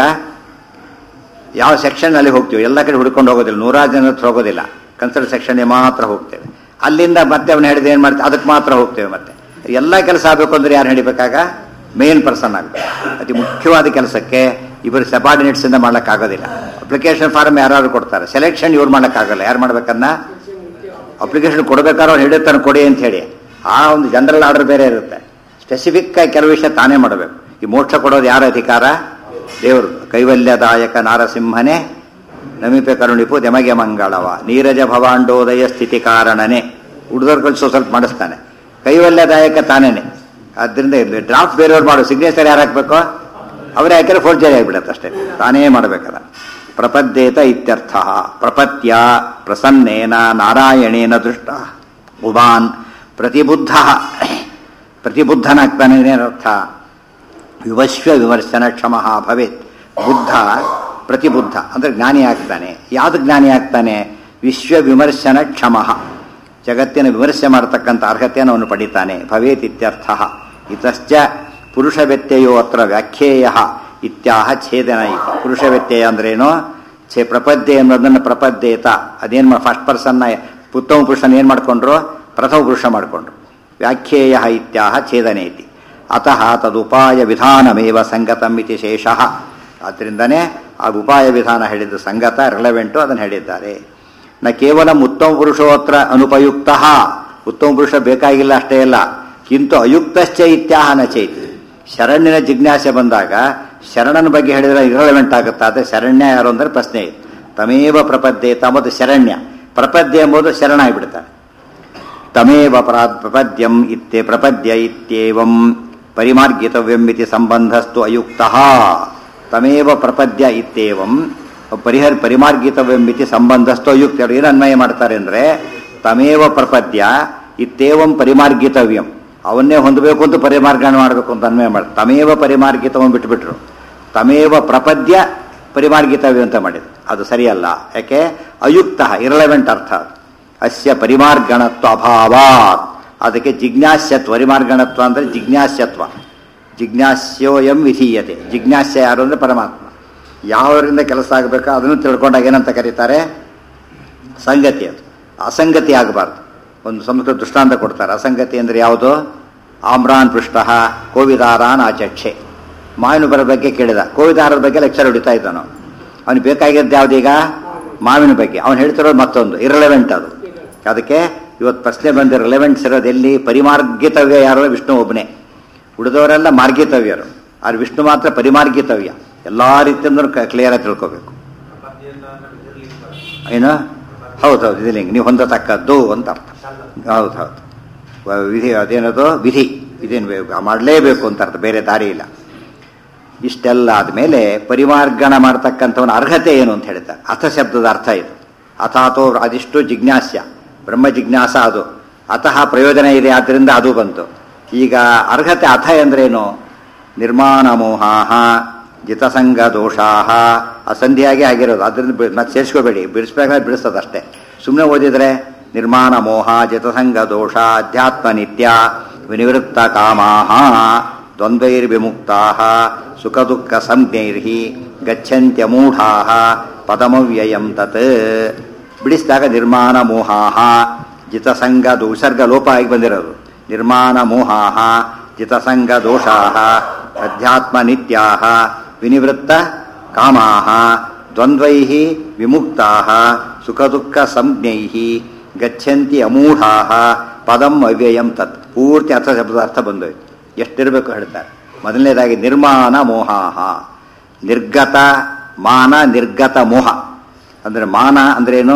ಯಾವ ಸೆಕ್ಷನ್ನಲ್ಲಿ ಹೋಗ್ತೀವಿ ಎಲ್ಲ ಕಡೆ ಹುಡ್ಕೊಂಡು ಹೋಗೋದಿಲ್ಲ ನೂರಾರು ಜನ ಹತ್ರ ಹೋಗೋದಿಲ್ಲ ಕನ್ಸಲ್ಟ್ ಸೆಕ್ಷನ್ಗೆ ಮಾತ್ರ ಹೋಗ್ತೇವೆ ಅಲ್ಲಿಂದ ಮತ್ತೆ ಅವನು ಹೇಳಿದ ಏನು ಮಾಡ್ತೇವೆ ಅದಕ್ಕೆ ಮಾತ್ರ ಹೋಗ್ತೇವೆ ಮತ್ತೆ ಎಲ್ಲ ಕೆಲಸ ಆಗಬೇಕು ಅಂದ್ರೆ ಯಾರು ಹಿಡಿಬೇಕಾಗ ಮೇನ್ ಪರ್ಸನ್ ಆಗಬೇಕು ಅತಿ ಮುಖ್ಯವಾದ ಕೆಲಸಕ್ಕೆ ಇವರು ಸಬಾರ್ಡಿನೇಟ್ಸ್ ಇಂದ ಮಾಡ್ಲಿಕ್ಕಾಗೋದಿಲ್ಲ ಅಪ್ಲಿಕೇಶನ್ ಫಾರ್ಮ್ ಯಾರು ಕೊಡ್ತಾರೆ ಸೆಲೆಕ್ಷನ್ ಇವ್ರು ಮಾಡೋಕ್ಕಾಗಲ್ಲ ಯಾರು ಮಾಡ್ಬೇಕನ್ನ ಅಪ್ಲಿಕೇಶನ್ ಕೊಡಬೇಕಾದ್ರೆ ಅವ್ರು ಹೇಳಿರ್ತಾನೆ ಕೊಡಿ ಅಂತ ಹೇಳಿ ಆ ಒಂದು ಜನರಲ್ ಆರ್ಡರ್ ಬೇರೆ ಇರುತ್ತೆ ಸ್ಪೆಸಿಫಿಕ್ ಆಗಿ ಕೆಲವು ವಿಷಯ ತಾನೇ ಮಾಡಬೇಕು ಈ ಮೋಕ್ಷ ಕೊಡೋದು ಯಾರ ಅಧಿಕಾರ ದೇವರು ಕೈವಲ್ಯದಾಯಕ ನಾರಸಿಂಹನೇ ನಮಿಪೆ ಕರುಣಿಪು ದೆಮಗೆ ಮಂಗಳವ ನೀರಜ ಭವಾಂಡೋದಯ ಸ್ಥಿತಿ ಕಾರಣನೇ ಹುಡುಗರು ಕಳಿಸೋ ಸ್ವಲ್ಪ ಮಾಡಿಸ್ತಾನೆ ಕೈವಲ್ಯದಾಯಕ ತಾನೇನೆ ಆದ್ದರಿಂದ ಡ್ರಾಫ್ಟ್ ಬೇರೆಯವ್ರು ಮಾಡೋ ಸಿಗ್ನೇಚರ್ ಯಾರು ಹಾಕ್ಬೇಕು ಅವರೇ ಹಾಕಿದ್ರೆ ಫೋರ್ಜರಿ ಆಗಿಬಿಡುತ್ತೆ ಅಷ್ಟೇ ತಾನೇ ಮಾಡಬೇಕದ ಪ್ರಪದ್ಯೇತ ಇತ್ಯರ್ಥ ಪ್ರಪತ್ಯ ಪ್ರಸನ್ನೇನ ನಾರಾಯಣೇನ ದೃಷ್ಟ ಉಭಾನ್ ಪ್ರತಿಬುದ್ಧ ಪ್ರತಿಬುದ್ಧನಾಗ್ತಾನೆ ಏನರ್ಥ ವಿವಶ್ವ ವಿಮರ್ಶನ ಕ್ಷಮ ಭವೇತ್ ಬುದ್ಧ ಪ್ರತಿಬುದ್ಧ ಅಂದ್ರೆ ಜ್ಞಾನಿ ಆಗ್ತಾನೆ ಯಾವ್ದು ಜ್ಞಾನಿ ಆಗ್ತಾನೆ ವಿಶ್ವ ವಿಮರ್ಶನ ಕ್ಷಮ ಜಗತ್ತಿನ ವಿಮರ್ಶೆ ಮಾಡತಕ್ಕಂಥ ಅರ್ಹತೆಯನ್ನು ಅವನು ಪಡಿತಾನೆ ಭವೇತ್ ಇತ್ಯರ್ಥ ಇತಶ್ಚ ಪುರುಷ ವ್ಯತ್ಯಯೋ ಅತ್ರ ವ್ಯಾಖ್ಯೇಯ ಇತ್ಯಾಹ ಛೇದನ ಇತಿ ಪುರುಷ ವ್ಯತ್ಯಯ ಅಂದ್ರೇನು ಛೇ ಪ್ರಪದ್ಯ ಅನ್ನೋದನ್ನು ಪ್ರಪದ್ಯೇತ ಅದೇನು ಫಸ್ಟ್ ಪರ್ಸನ್ನ ಉತ್ತಮ ಪುರುಷನ ಏನು ಮಾಡ್ಕೊಂಡ್ರು ಪ್ರಥಮ ಪುರುಷ ಮಾಡಿಕೊಂಡ್ರು ವ್ಯಾಖ್ಯೇಯ ಇತ್ಯಾಹ ಛೇದನೆ ಇತಿ ಅತಃ ತದುಪಾಯ ವಿಧಾನಮೇವ ಸಂಗತಂ ಇತಿ ಶೇಷಃ ಆದ್ದರಿಂದನೇ ಆ ಉಪಾಯ ವಿಧಾನ ಹೇಳಿದ್ದು ಸಂಗತ ರಿಲೆವೆಂಟು ಅದನ್ನು ಹೇಳಿದ್ದಾರೆ ನ ಕೇವಲ ಉತ್ತಮ ಪುರುಷೋತ್ರ ಅನುಪಯುಕ್ತ ಉತ್ತಮ ಪುರುಷ ಬೇಕಾಗಿಲ್ಲ ಅಷ್ಟೇ ಅಲ್ಲ ಕಿಂತು ಅಯುಕ್ತಶ್ಚ ಇತ್ಯಾಹ ನ ಚೈತಿ ಶರಣ್ಯನ ಜಿಜ್ಞಾಸೆ ಬಂದಾಗ ಶರಣನ ಬಗ್ಗೆ ಹೇಳಿದ್ರೆ ಇರಲೆವೆಂಟ್ ಆಗುತ್ತಾ ಆದರೆ ಶರಣ್ಯ ಯಾರು ಅಂದ್ರೆ ಪ್ರಶ್ನೆ ಇದೆ ತಮೇವ ಪ್ರಪದ್ಯೇತ ಮತ್ತು ಶರಣ್ಯ ಪ್ರಪದ್ಯ ಎಂಬುದು ಶರಣ ಆಗಿಬಿಡ್ತಾನೆ ತಮೇವ ಪರಾ- ಪ್ರಪದ್ಯಂ ಇತ್ಯೆ ಪ್ರಪದ್ಯ ಇತ್ಯೇವಂ ಪರಿಮಾರ್ಗಿತವ್ಯಂ ಇತಿ ಸಂಬಂಧಸ್ತು ಅಯುಕ್ತ ತಮೇವ ಪ್ರಪದ್ಯ ಇತ್ಯೇವಂ ಪರಿಹರ್ ಪರಿಮಾರ್ಗಿತವ್ಯಂ ಇತಿ ಸಂಬಂಧಸ್ತು ಅಯುಕ್ತ ಅವ್ರು ಏನು ಅನ್ವಯ ಮಾಡ್ತಾರೆ ಅಂದರೆ ತಮೇವ ಪ್ರಪದ್ಯ ಇತ್ಯೇವಂ ಪರಿಮಾರ್ಗಿತವ್ಯಂ ಅವನ್ನೇ ಹೊಂದಬೇಕು ಅಂತ ಪರಿಮಾರ್ಗಣೆ ಮಾಡಬೇಕು ಅಂತ ಅನ್ವಯ ಮಾಡಿ ತಮೇವ ಪರಿಮಾರ್ಗಿತವಂ ಬಿಟ್ಬಿಟ್ರು ತಮೇವ ಪ್ರಪದ್ಯ ಪರಿಮಾರ್ಗಿತವ್ಯ ಅಂತ ಮಾಡಿದ್ರು ಅದು ಸರಿಯಲ್ಲ ಯಾಕೆ ಅಯುಕ್ತ ಇರಲೆವೆಂಟ್ ಅರ್ಥ ಅದು. ಅಸ್ಯ ಪರಿಮಾರ್ಗಣತ್ವ ಅಭಾವಾತ್ ಅದಕ್ಕೆ ಜಿಜ್ಞಾಸ್ಯತ್ವ ಪರಿಮಾರ್ಗಣತ್ವ ಅಂದರೆ ಜಿಜ್ಞಾಸ್ಯತ್ವ ಜಿಜ್ಞಾಸ್ಯೋ ಎಂ ವಿಧೀಯತೆ ಜಿಜ್ಞಾಸ್ಯ ಯಾರು ಅಂದರೆ ಪರಮಾತ್ಮ ಯಾವರಿಂದ ಕೆಲಸ ಆಗಬೇಕೋ ಅದನ್ನು ತಿಳ್ಕೊಂಡಾಗ ಏನಂತ ಕರೀತಾರೆ ಸಂಗತಿ ಅದು ಅಸಂಗತಿ ಆಗಬಾರ್ದು ಒಂದು ಸಂಸ್ಕೃತ ದೃಷ್ಟಾಂತ ಕೊಡ್ತಾರೆ ಅಸಂಗತಿ ಅಂದರೆ ಯಾವುದು ಆಮ್ರಾನ್ ಪೃಷ್ಟ ಕೋವಿದಾರಾನ್ ಆಚಕ್ಷೆ ಮಾವಿನ ಬರ ಬಗ್ಗೆ ಕೇಳಿದ ಕೋವಿದಾರರ ಬಗ್ಗೆ ಲೆಕ್ಚರ್ ಹೊಡಿತಾ ಇದ್ದಾನು ಅವನಿಗೆ ಬೇಕಾಗಿದ್ದು ಯಾವುದೀಗ ಮಾವಿನ ಬಗ್ಗೆ ಅವನು ಹೇಳ್ತಿರೋದು ಮತ್ತೊಂದು ಇರಲೆವೆಂಟ್ ಅದು ಅದಕ್ಕೆ ಇವತ್ತು ಪ್ರಶ್ನೆ ಬಂದ ರಿಲೆವೆಂಟ್ಸ್ ಇರೋದು ಎಲ್ಲಿ ಪರಿಮಾರ್ಗಿತವ್ಯ ಯಾರು ವಿಷ್ಣು ಒಬ್ಬನೇ ಉಳಿದವರೆಲ್ಲ ಮಾರ್ಗಿತವ್ಯರು ಆದ್ರೆ ವಿಷ್ಣು ಮಾತ್ರ ಪರಿಮಾರ್ಗಿತವ್ಯ ಎಲ್ಲ ರೀತಿಯಿಂದ ಕ್ಲಿಯರ್ ಆಗಿ ತಿಳ್ಕೋಬೇಕು ಏನು ಹೌದು ಹೌದು ಇದಲಿಂಗ ನೀವು ಹೊಂದತಕ್ಕದ್ದು ಅಂತ ಅರ್ಥ ಹೌದು ಹೌದು ವ- ವಿಧಿ ಅದೇನದು ವಿಧಿ ಇದೇನು ಮಾಡಲೇಬೇಕು ಅಂತ ಅರ್ಥ ಬೇರೆ ದಾರಿ ಇಲ್ಲ ಇಷ್ಟೆಲ್ಲ ಆದಮೇಲೆ ಪರಿಮಾರ್ಗಣ ಮಾಡ್ತಕ್ಕಂಥವನ ಅರ್ಹತೆ ಏನು ಅಂತ ಹೇಳ್ತಾರೆ ಅಥ ಶಬ್ದದ ಅರ್ಥ ಇದು ಅಥಾತೋ ಅದಿಷ್ಟು ಜಿಜ್ಞಾಸ್ಯ ಬ್ರಹ್ಮ ಜಿಜ್ಞಾಸ ಅದು ಅತಃ ಪ್ರಯೋಜನ ಇದೆ ಆದ್ದರಿಂದ ಅದು ಬಂತು ಈಗ ಅರ್ಹತೆ ಅಥ ಎಂದ್ರೇನು ನಿರ್ಮಾಣ ಮೋಹಾಹ ಜಿತಸಂಗ ದೋಷಾಹ ಅಸಂಧಿಯಾಗಿ ಆಗಿರೋದು ಅದರಿಂದ ಬಿ- ಮತ್ತೆ ಸೇರಿಸ್ಕೋಬೇಡಿ ಬಿಡಿಸ್ಬೇಕಾದ್ರೆ ಬಿಡಿಸ್ತದೆ ಅಷ್ಟೇ ಸುಮ್ಮನೆ ಓದಿದ್ರೆ ನಿರ್ಮಾಣ ಮೋಹ ಜಿತಸಂಗ ದೋಷ ಅಧ್ಯಾತ್ಮ ನಿತ್ಯ ವಿನಿವೃತ್ತ ಕಾಮಾಹ ದ್ವಂದ್ವೈರ್ವಿಮುಕ್ತಾ ಸುಖ ದುಃಖ ಸಂಜ್ಞೈರ್ಹಿ ಗಚ್ಚಂತ್ಯಮೂಢಾ ಪದಮವ್ಯಯಂ ತತ್ ಬಿಡಿಸಿದಾಗ ನಿರ್ಮಾಣ ಮೋಹಾಹ ಜಿತಸಂಗ ಉಸರ್ಗ ಲೋಪ ಆಗಿ ಬಂದಿರೋದು ನಿರ್ಮಾಣ ಮೋಹಾಹ ಜಿತಸಂಗ ದೋಷಾಹ ಅಧ್ಯಾತ್ಮ ನಿತ್ಯಾಹ ವಿನಿವೃತ್ತ ಕಾಮಾಹ ದ್ವಂದ್ವೈಃ ವಿಮುಕ್ತಾಹ ಸುಖ ದುಃಖ ಸಂಜ್ಞೈಃ ಗಚ್ಚಂತಿ ಅಮೂಢಾಹ ಪದಂ ಅವ್ಯಯಂ ತತ್ ಪೂರ್ತಿ ಅರ್ಥ ಶಬ್ದದ ಅರ್ಥ ಬಂದೋಯ್ತು ಎಷ್ಟಿರಬೇಕು ಹೇಳ್ತಾರೆ ಮೊದಲನೇದಾಗಿ ನಿರ್ಮಾಣ ಮೋಹಾಹ ನಿರ್ಗತ ಮಾನ ನಿರ್ಗತ ಮೋಹ ಅಂದ್ರೆ ಮಾನ ಅಂದ್ರೇನು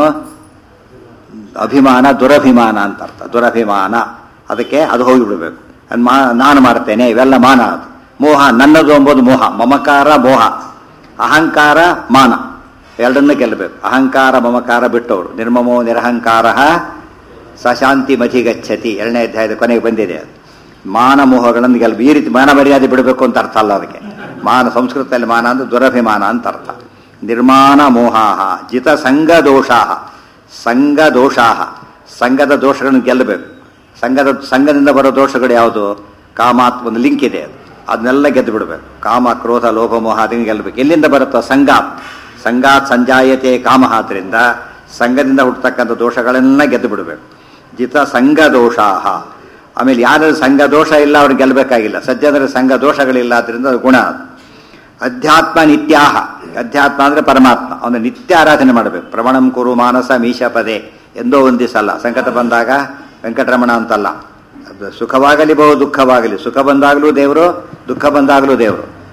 ಅಭಿಮಾನ ದುರಭಿಮಾನ ಅಂತ ಅರ್ಥ ದುರಭಿಮಾನ ಅದಕ್ಕೆ ಅದು ಹೋಗಿಬಿಡ್ಬೇಕು ಅದ್ ಮಾ ನಾನು ಮಾಡ್ತೇನೆ ಇವೆಲ್ಲ ಮಾನ ಅದು ಮೋಹ ನನ್ನದು ಎಂಬುದು ಮೋಹ ಮಮಕಾರ ಮೋಹ ಅಹಂಕಾರ ಮಾನ ಎರಡನ್ನ ಗೆಲ್ಲಬೇಕು ಅಹಂಕಾರ ಮಮಕಾರ ಬಿಟ್ಟವರು ನಿರ್ಮಮೋ ನಿರಹಂಕಾರ ಸಶಾಂತಿ ಮಧಿ ಗಚ್ಚತಿ ಎರಡನೇ ಅಧ್ಯಾಯದ ಕೊನೆಗೆ ಬಂದಿದೆ ಅದು ಮಾನ ಮೋಹಗಳನ್ನು ಗೆಲ್ಲ ಈ ರೀತಿ ಮಾನ ಮರ್ಯಾದೆ ಬಿಡಬೇಕು ಅಂತ ಅರ್ಥ ಅಲ್ಲ ಅದಕ್ಕೆ ಮಾನ ಸಂಸ್ಕೃತದಲ್ಲಿ ಮಾನ ಅಂದ್ರೆ ದುರಭಿಮಾನ ಅಂತ ಅರ್ಥ ನಿರ್ಮಾಣ ಮೋಹಾಹ ಜಿತ ಸಂಘ ದೋಷಾಹ ಸಂಘ ದೋಷಾಹ ಸಂಘದ ದೋಷಗಳನ್ನು ಗೆಲ್ಲಬೇಕು ಸಂಘದ ಸಂಘದಿಂದ ಬರೋ ದೋಷಗಳು ಯಾವುದು ಕಾಮಾತ್ ಒಂದು ಲಿಂಕ್ ಇದೆ ಅದು ಅದನ್ನೆಲ್ಲ ಗೆದ್ದು ಬಿಡಬೇಕು ಕಾಮ ಕ್ರೋಧ ಲೋಭ ಮೋಹ ಅದನ್ನು ಗೆಲ್ಲಬೇಕು ಎಲ್ಲಿಂದ ಬರುತ್ತೋ ಸಂಘಾತ್ ಸಂಘಾತ್ ಸಂಜಾಯತೆ ಕಾಮ ಆದ್ರಿಂದ ಸಂಘದಿಂದ ಹುಟ್ಟತಕ್ಕಂಥ ದೋಷಗಳನ್ನ ಗೆದ್ದು ಬಿಡಬೇಕು ಜಿತ ಸಂಘ ದೋಷಾಹ ಆಮೇಲೆ ಯಾರು ಸಂಘ ದೋಷ ಇಲ್ಲ ಅವ್ರಿಗೆ ಗೆಲ್ಲಬೇಕಾಗಿಲ್ಲ ಸಜ್ಜನರ ಸಂಘ ದೋಷಗಳಿಲ್ಲ ಆದ್ರಿಂದ ಅದು ಗುಣ ಅದು ಅಧ್ಯಾತ್ಮ ನಿತ್ಯಾಹ ಅಧ್ಯಾತ್ಮ ಅಂದ್ರೆ ಪರಮಾತ್ಮ ಅವನು ನಿತ್ಯ ಆರಾಧನೆ ಮಾಡಬೇಕು ಪ್ರವಣಂ ಕುರು ಮಾನಸ ಮೀಶ ಪದೇ ಎಂದೋ ಒಂದು ದಿವಸ ಅಲ್ಲ ಸಂಕಟ ಬಂದಾಗ ವೆಂಕಟರಮಣ ಅಂತಲ್ಲ ಅದು ಸುಖವಾಗಲಿ ಬಹು ದುಃಖವಾಗಲಿ ಸುಖ ಬಂದಾಗಲೂ ದೇವರು ದುಃಖ ಬಂದಾಗಲೂ ದೇವರು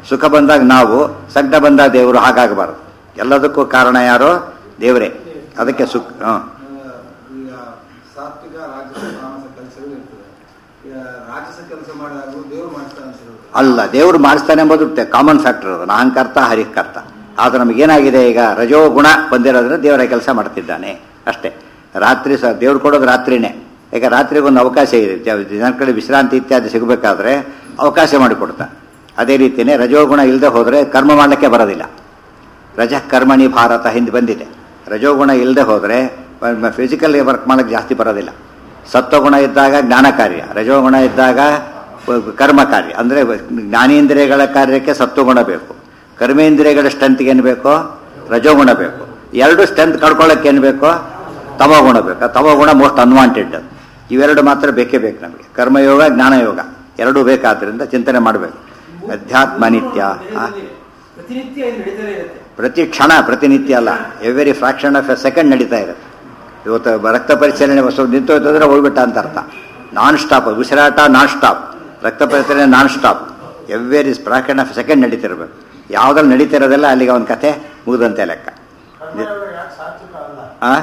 ಸುಖ ಬಂದಾಗ ನಾವು ಸಂಕಟ ಬಂದಾಗ ದೇವರು ಹಾಗಾಗಬಾರ್ದು ಎಲ್ಲದಕ್ಕೂ ಕಾರಣ ಯಾರು ದೇವರೇ ಅದಕ್ಕೆ ಸುಖ ಹಾಂ ಈಗ ಸಾತ್ವಿಕ ರಾಜಸ ತಾಮಸ ಕೆಲಸಗಳು ಇರ್ತದೆ ಈಗ ರಾಜಸ ಕೆಲಸ ಮಾಡಿದಾಗ ದೇವ್ರು ಮಾಡಿಸ್ತಾ ಅನ್ಸಿರೋದು ಅಲ್ಲ ದೇವರು ಮಾಡಿಸ್ತಾನೆ ಎಂಬುದು ಕಾಮನ್ ಫ್ಯಾಕ್ಟರ್ ಅದು ನಾಹಂಕರ್ತ ಹರಿಕರ್ತ ಆದ್ರೆ ನಮಗೇನಾಗಿದೆ ಈಗ ರಜೋ ಗುಣ ಬಂದಿರೋದ್ರೆ ದೇವರ ಕೆಲಸ ಮಾಡ್ತಿದ್ದಾನೆ ಅಷ್ಟೇ ರಾತ್ರಿ ಸಹ ದೇವ್ರು ಕೊಡೋದು ರಾತ್ರಿನೇ ಈಗ ರಾತ್ರಿಗೊಂದು ಅವಕಾಶ ಇದೆ ಜ- ಜನ ಕಡೆ ವಿಶ್ರಾಂತಿ ಇತ್ಯಾದಿ ಸಿಗಬೇಕಾದ್ರೆ ಅವಕಾಶ ಮಾಡಿಕೊಡ್ತಾ ಅದೇ ರೀತಿಯೇ ರಜೋಗುಣ ಇಲ್ಲದೆ ಹೋದರೆ ಕರ್ಮ ಮಾಡಲಿಕ್ಕೆ ಬರೋದಿಲ್ಲ ರಜ ಕರ್ಮಣಿ ಭಾರತ ಹಿಂದೆ ಬಂದಿದೆ ರಜೋಗುಣ ಇಲ್ಲದೆ ಹೋದರೆ ಫಿಸಿಕಲ್ ವರ್ಕ್ ಮಾಡೋಕ್ಕೆ ಜಾಸ್ತಿ ಬರೋದಿಲ್ಲ ಸತ್ವಗುಣ ಇದ್ದಾಗ ಜ್ಞಾನ ಕಾರ್ಯ ರಜೋಗುಣ ಇದ್ದಾಗ ಕರ್ಮ ಕಾರ್ಯ ಅಂದರೆ ಜ್ಞಾನೇಂದ್ರಿಯಗಳ ಕಾರ್ಯಕ್ಕೆ ಸತ್ವಗುಣ ಬೇಕು ಕರ್ಮೇಂದ್ರಿಯಗಳ ಸ್ಟ್ರೆಂತ್ಗೆ ಏನು ಬೇಕು ರಜೋಗುಣ ಬೇಕು ಎರಡು ಸ್ಟ್ರೆಂತ್ ಕಳ್ಕೊಳ್ಳೋಕೆ ಏನು ಬೇಕು ತಮೋಗುಣ ಬೇಕು ಆ ತಮೋಗುಣ ಮೋಸ್ಟ್ ಅನ್ವಾಂಟೆಡ್ ಇವೆರಡು ಮಾತ್ರ ಬೇಕೇ ಬೇಕು ನಮಗೆ ಕರ್ಮಯೋಗ ಜ್ಞಾನಯೋಗ ಎರಡೂ ಬೇಕಾದ್ರಿಂದ ಚಿಂತನೆ ಮಾಡಬೇಕು ಅಧ್ಯಾತ್ಮ ನಿತ್ಯ ಆ? ಪ್ರತಿನಿತ್ಯ ಇದು ನಡೀತಾನೆ ಇರುತ್ತೆ ಪ್ರತಿ ಕ್ಷಣ ಪ್ರತಿನಿತ್ಯ ಅಲ್ಲ every fraction of a second ನಡೀತಾ ಇರುತ್ತೆ ಇವತ್ತು ರಕ್ತ ಪರಿಚಲನೆ ಸ್ವಲ್ಪ ನಿಂತು ಹೋಯ್ತಂದ್ರೆ ಹೋಗ್ಬಿಟ್ಟ ಅಂತ ಅರ್ಥ ನಾನ್ ಸ್ಟಾಪ್ ಉಸಿರಾಟ ನಾನ್ ಸ್ಟಾಪ್ ರಕ್ತ ಪರಿಚಲನೆ non stop every fraction of second ನಡೀತಿರ್ಬೇಕು ಯಾವ್ದ್ರಲ್ಲಿ ನಡೀತಿರೋದೆಲ್ಲ ಅಲ್ಲಿಗೆ ಅವನ ಕತೆ ಮುಗಿದಂತೆ ಲೆಕ್ಕ ಆ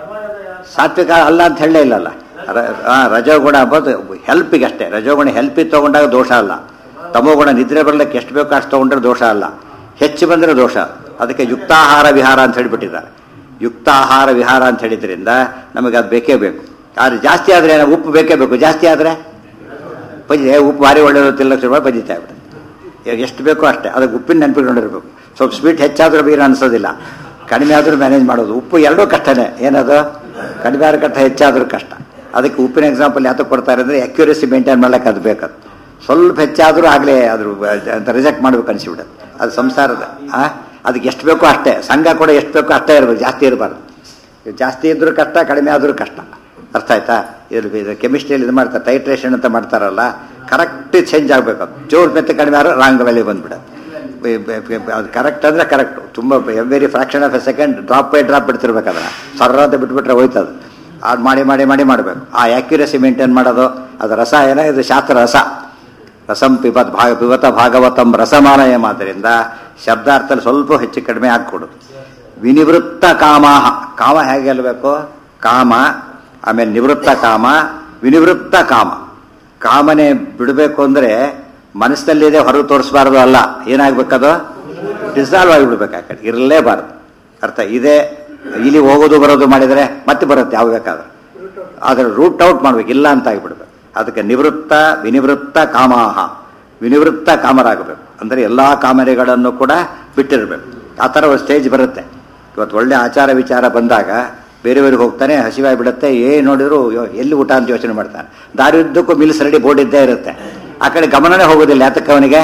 ಸಾತ್ವಿಕ ಅಲ್ಲ ಅಂತ ಹೇಳಲೇ ಇಲ್ಲಲ್ಲ ರ- ಆ, ರಜೋಗುಣ ಅಂಬೋದು ಹೆಲ್ಪಿಗೆ ಅಷ್ಟೇ ರಜೋಗುಣ ಹೆಲ್ಪಿಗೆ ತಗೊಂಡಾಗ ದೋಷ ಅಲ್ಲ ತಮೋಗುಣ ನಿದ್ರೆ ಬರ್ಲಿಕ್ಕೆ ಎಷ್ಟು ಬೇಕೋ ಅಷ್ಟು ತಗೊಂಡ್ರೆ ದೋಷ ಅಲ್ಲ ಹೆಚ್ಚು ಬಂದರೆ ದೋಷ ಅದಕ್ಕೆ ಯುಕ್ತಾಹಾರ ವಿಹಾರ ಅಂತ ಹೇಳಿಬಿಟ್ಟಿದ್ದಾರೆ ಯುಕ್ತಾಹಾರ ವಿಹಾರ ಅಂತ ಹೇಳಿದ್ರಿಂದ ನಮಗೆ ಅದು ಬೇಕೇ ಬೇಕು ಆದರೆ ಜಾಸ್ತಿ ಆದರೆ ಏನೋ ಉಪ್ಪು ಬೇಕೇ ಬೇಕು ಜಾಸ್ತಿ ಆದರೆ ಪಜಿ ಏ, ಉಪ್ಪು ಭಾರಿ ಒಳ್ಳೆಯದು ತಿನ್ನಕ್ಕೆ ಶುರು ಮಾಡಿ ಪಜಿತಾ ಬಿಡುತ್ತೆ ಈಗ ಎಷ್ಟು ಬೇಕೋ ಅಷ್ಟೇ ಅದಕ್ಕೆ ಉಪ್ಪಿನ ನೆನಪಿಕೊಂಡಿರ್ಬೇಕು ಸ್ವಲ್ಪ ಸ್ವೀಟ್ ಹೆಚ್ಚಾದ್ರೂ ಬೀರ ಅನ್ಸೋದಿಲ್ಲ ಕಡಿಮೆ ಆದರೂ ಮ್ಯಾನೇಜ್ ಮಾಡೋದು ಉಪ್ಪು ಎರಡೂ ಕಷ್ಟನೇ ಏನದು ಕಡಿಮೆ ಆದ್ರೂ ಕಷ್ಟ ಹೆಚ್ಚಾದ್ರೂ ಕಷ್ಟ ಅದಕ್ಕೆ ಉಪ್ಪಿನ ಎಕ್ಸಾಂಪಲ್ ಯಾತಕ್ಕೆ ಕೊಡ್ತಾರೆ ಅಂದರೆ ಅಕ್ಯುರೇಸಿ ಮೇಂಟೈನ್ ಮಾಡ್ಲಿಕ್ಕೆ ಅದು ಬೇಕದು ಸ್ವಲ್ಪ ಹೆಚ್ಚಾದರೂ ಆಗಲೇ ಅದ್ರ ಅಂತ ರಿಜೆಕ್ಟ್ ಮಾಡ್ಬೇಕು ಅನಿಸ್ಬಿಡುತ್ತೆ ಅದು ಸಂಸಾರದ ಆ ಅದಕ್ಕೆ ಎಷ್ಟು ಬೇಕೋ ಅಷ್ಟೇ ಸಂಘ ಕೂಡ ಎಷ್ಟು ಬೇಕೋ ಅಷ್ಟೇ ಇರಬೇಕು ಜಾಸ್ತಿ ಇರಬಾರ್ದು ಜಾಸ್ತಿ ಇದ್ರೂ ಕಷ್ಟ ಕಡಿಮೆ ಆದರೂ ಕಷ್ಟ ಅರ್ಥ ಆಯ್ತಾ ಇದು ಇದು ಕೆಮಿಸ್ಟ್ರಿಯಲ್ಲಿ ಇದು ಮಾಡ್ತಾರೆ ಟೈಟ್ರೇಷನ್ ಅಂತ ಮಾಡ್ತಾರಲ್ಲ ಕರೆಕ್ಟ್ ಚೇಂಜ್ ಆಗಬೇಕು ಅದು ಜೋರ್ ಮೆತ್ತ ಕಡಿಮೆ ಆದ್ರೆ ರಾಂಗ್ ವ್ಯಾಲ್ಯೂ ಬಂದ್ಬಿಡುತ್ತೆ ಅದು ಕರೆಕ್ಟ್ ಅಂದರೆ ಕರೆಕ್ಟ್ ತುಂಬ every fraction of a second drop by drop ಬಿಡ್ತಿರ್ಬೇಕು ಅದನ್ನು ಸರ್ರ ಅಂತ ಬಿಟ್ಬಿಟ್ರೆ ಹೋಯ್ತದು ಅದು ಮಾಡಿ ಮಾಡಿ ಮಾಡಿ ಮಾಡಬೇಕು ಆ ಆ್ಯಕ್ಯುರಸಿ ಮೇಂಟೈನ್ ಮಾಡೋದು ಅದು ರಸಾಯನ ಇದು ಶಾಸ್ತ್ರ ರಸ ರಸಂ ಪಿಬತ್ ಭಾಗ ಪಿಬತ ಭಾಗವತಂ ರಸಮಾನಯ ಮಾದರಿಂದ ಶಬ್ದಾರ್ಥದಲ್ಲಿ ಸ್ವಲ್ಪ ಹೆಚ್ಚು ಕಡಿಮೆ ಹಾಕ್ಕೊಡೋದು ವಿನಿವೃತ್ತ ಕಾಮಾಹ ಕಾಮ ಹೇಗೆ ಗೆಲ್ಲಬೇಕು ಕಾಮ ಆಮೇಲೆ ನಿವೃತ್ತ ಕಾಮ ವಿನಿವೃತ್ತ ಕಾಮ ಕಾಮನೆ ಬಿಡಬೇಕು ಅಂದರೆ ಮನಸ್ಸಲ್ಲಿದೆ ಹೊರಗೆ ತೋರಿಸ್ಬಾರ್ದು ಅಲ್ಲ ಏನಾಗ್ಬೇಕದು ಡಿಸಾಲ್ವ್ ಆಗಿಬಿಡ್ಬೇಕು ಆ ಕಡೆ ಇರಲೇಬಾರ್ದು ಅರ್ಥ ಇದೆ ಇಲ್ಲಿ ಹೋಗೋದು ಬರೋದು ಮಾಡಿದರೆ ಮತ್ತೆ ಬರುತ್ತೆ ಯಾವ ಬೇಕಾದ್ರೆ ಆದರೆ ರೂಟ್ ಔಟ್ ಮಾಡ್ಬೇಕು ಇಲ್ಲ ಅಂತ ಆಗಿಬಿಡ್ಬೇಕು ಅದಕ್ಕೆ ನಿವೃತ್ತ ವಿನಿವೃತ್ತ ಕಾಮಾಹ ವಿನಿವೃತ್ತ ಕಾಮರಾಗಬೇಕು ಅಂದರೆ ಎಲ್ಲ ಕಾಮನೆಗಳನ್ನು ಕೂಡ ಬಿಟ್ಟಿರಬೇಕು ಆ ಥರ ಒಂದು ಸ್ಟೇಜ್ ಬರುತ್ತೆ ಇವತ್ತು ಒಳ್ಳೆ ಆಚಾರ ವಿಚಾರ ಬಂದಾಗ ಬೇರೆಯವ್ರಿಗೆ ಹೋಗ್ತಾನೆ ಹಸಿವಾಗಿ ಬಿಡುತ್ತೆ ಏನು ನೋಡಿದ್ರು ಅಯ್ಯೋ, ಎಲ್ಲಿ ಊಟ ಅಂತ ಯೋಚನೆ ಮಾಡ್ತಾನೆ ದಾರಿ ಉದ್ದಕ್ಕೂ ಮಿಲ್ಸ್ ರೆಡಿ ಬೋರ್ಡ್ ಇದ್ದೇ ಇರುತ್ತೆ ಆ ಕಡೆ ಗಮನನೇ ಹೋಗೋದಿಲ್ಲ ಯಾತಕ್ಕೆ ಅವನಿಗೆ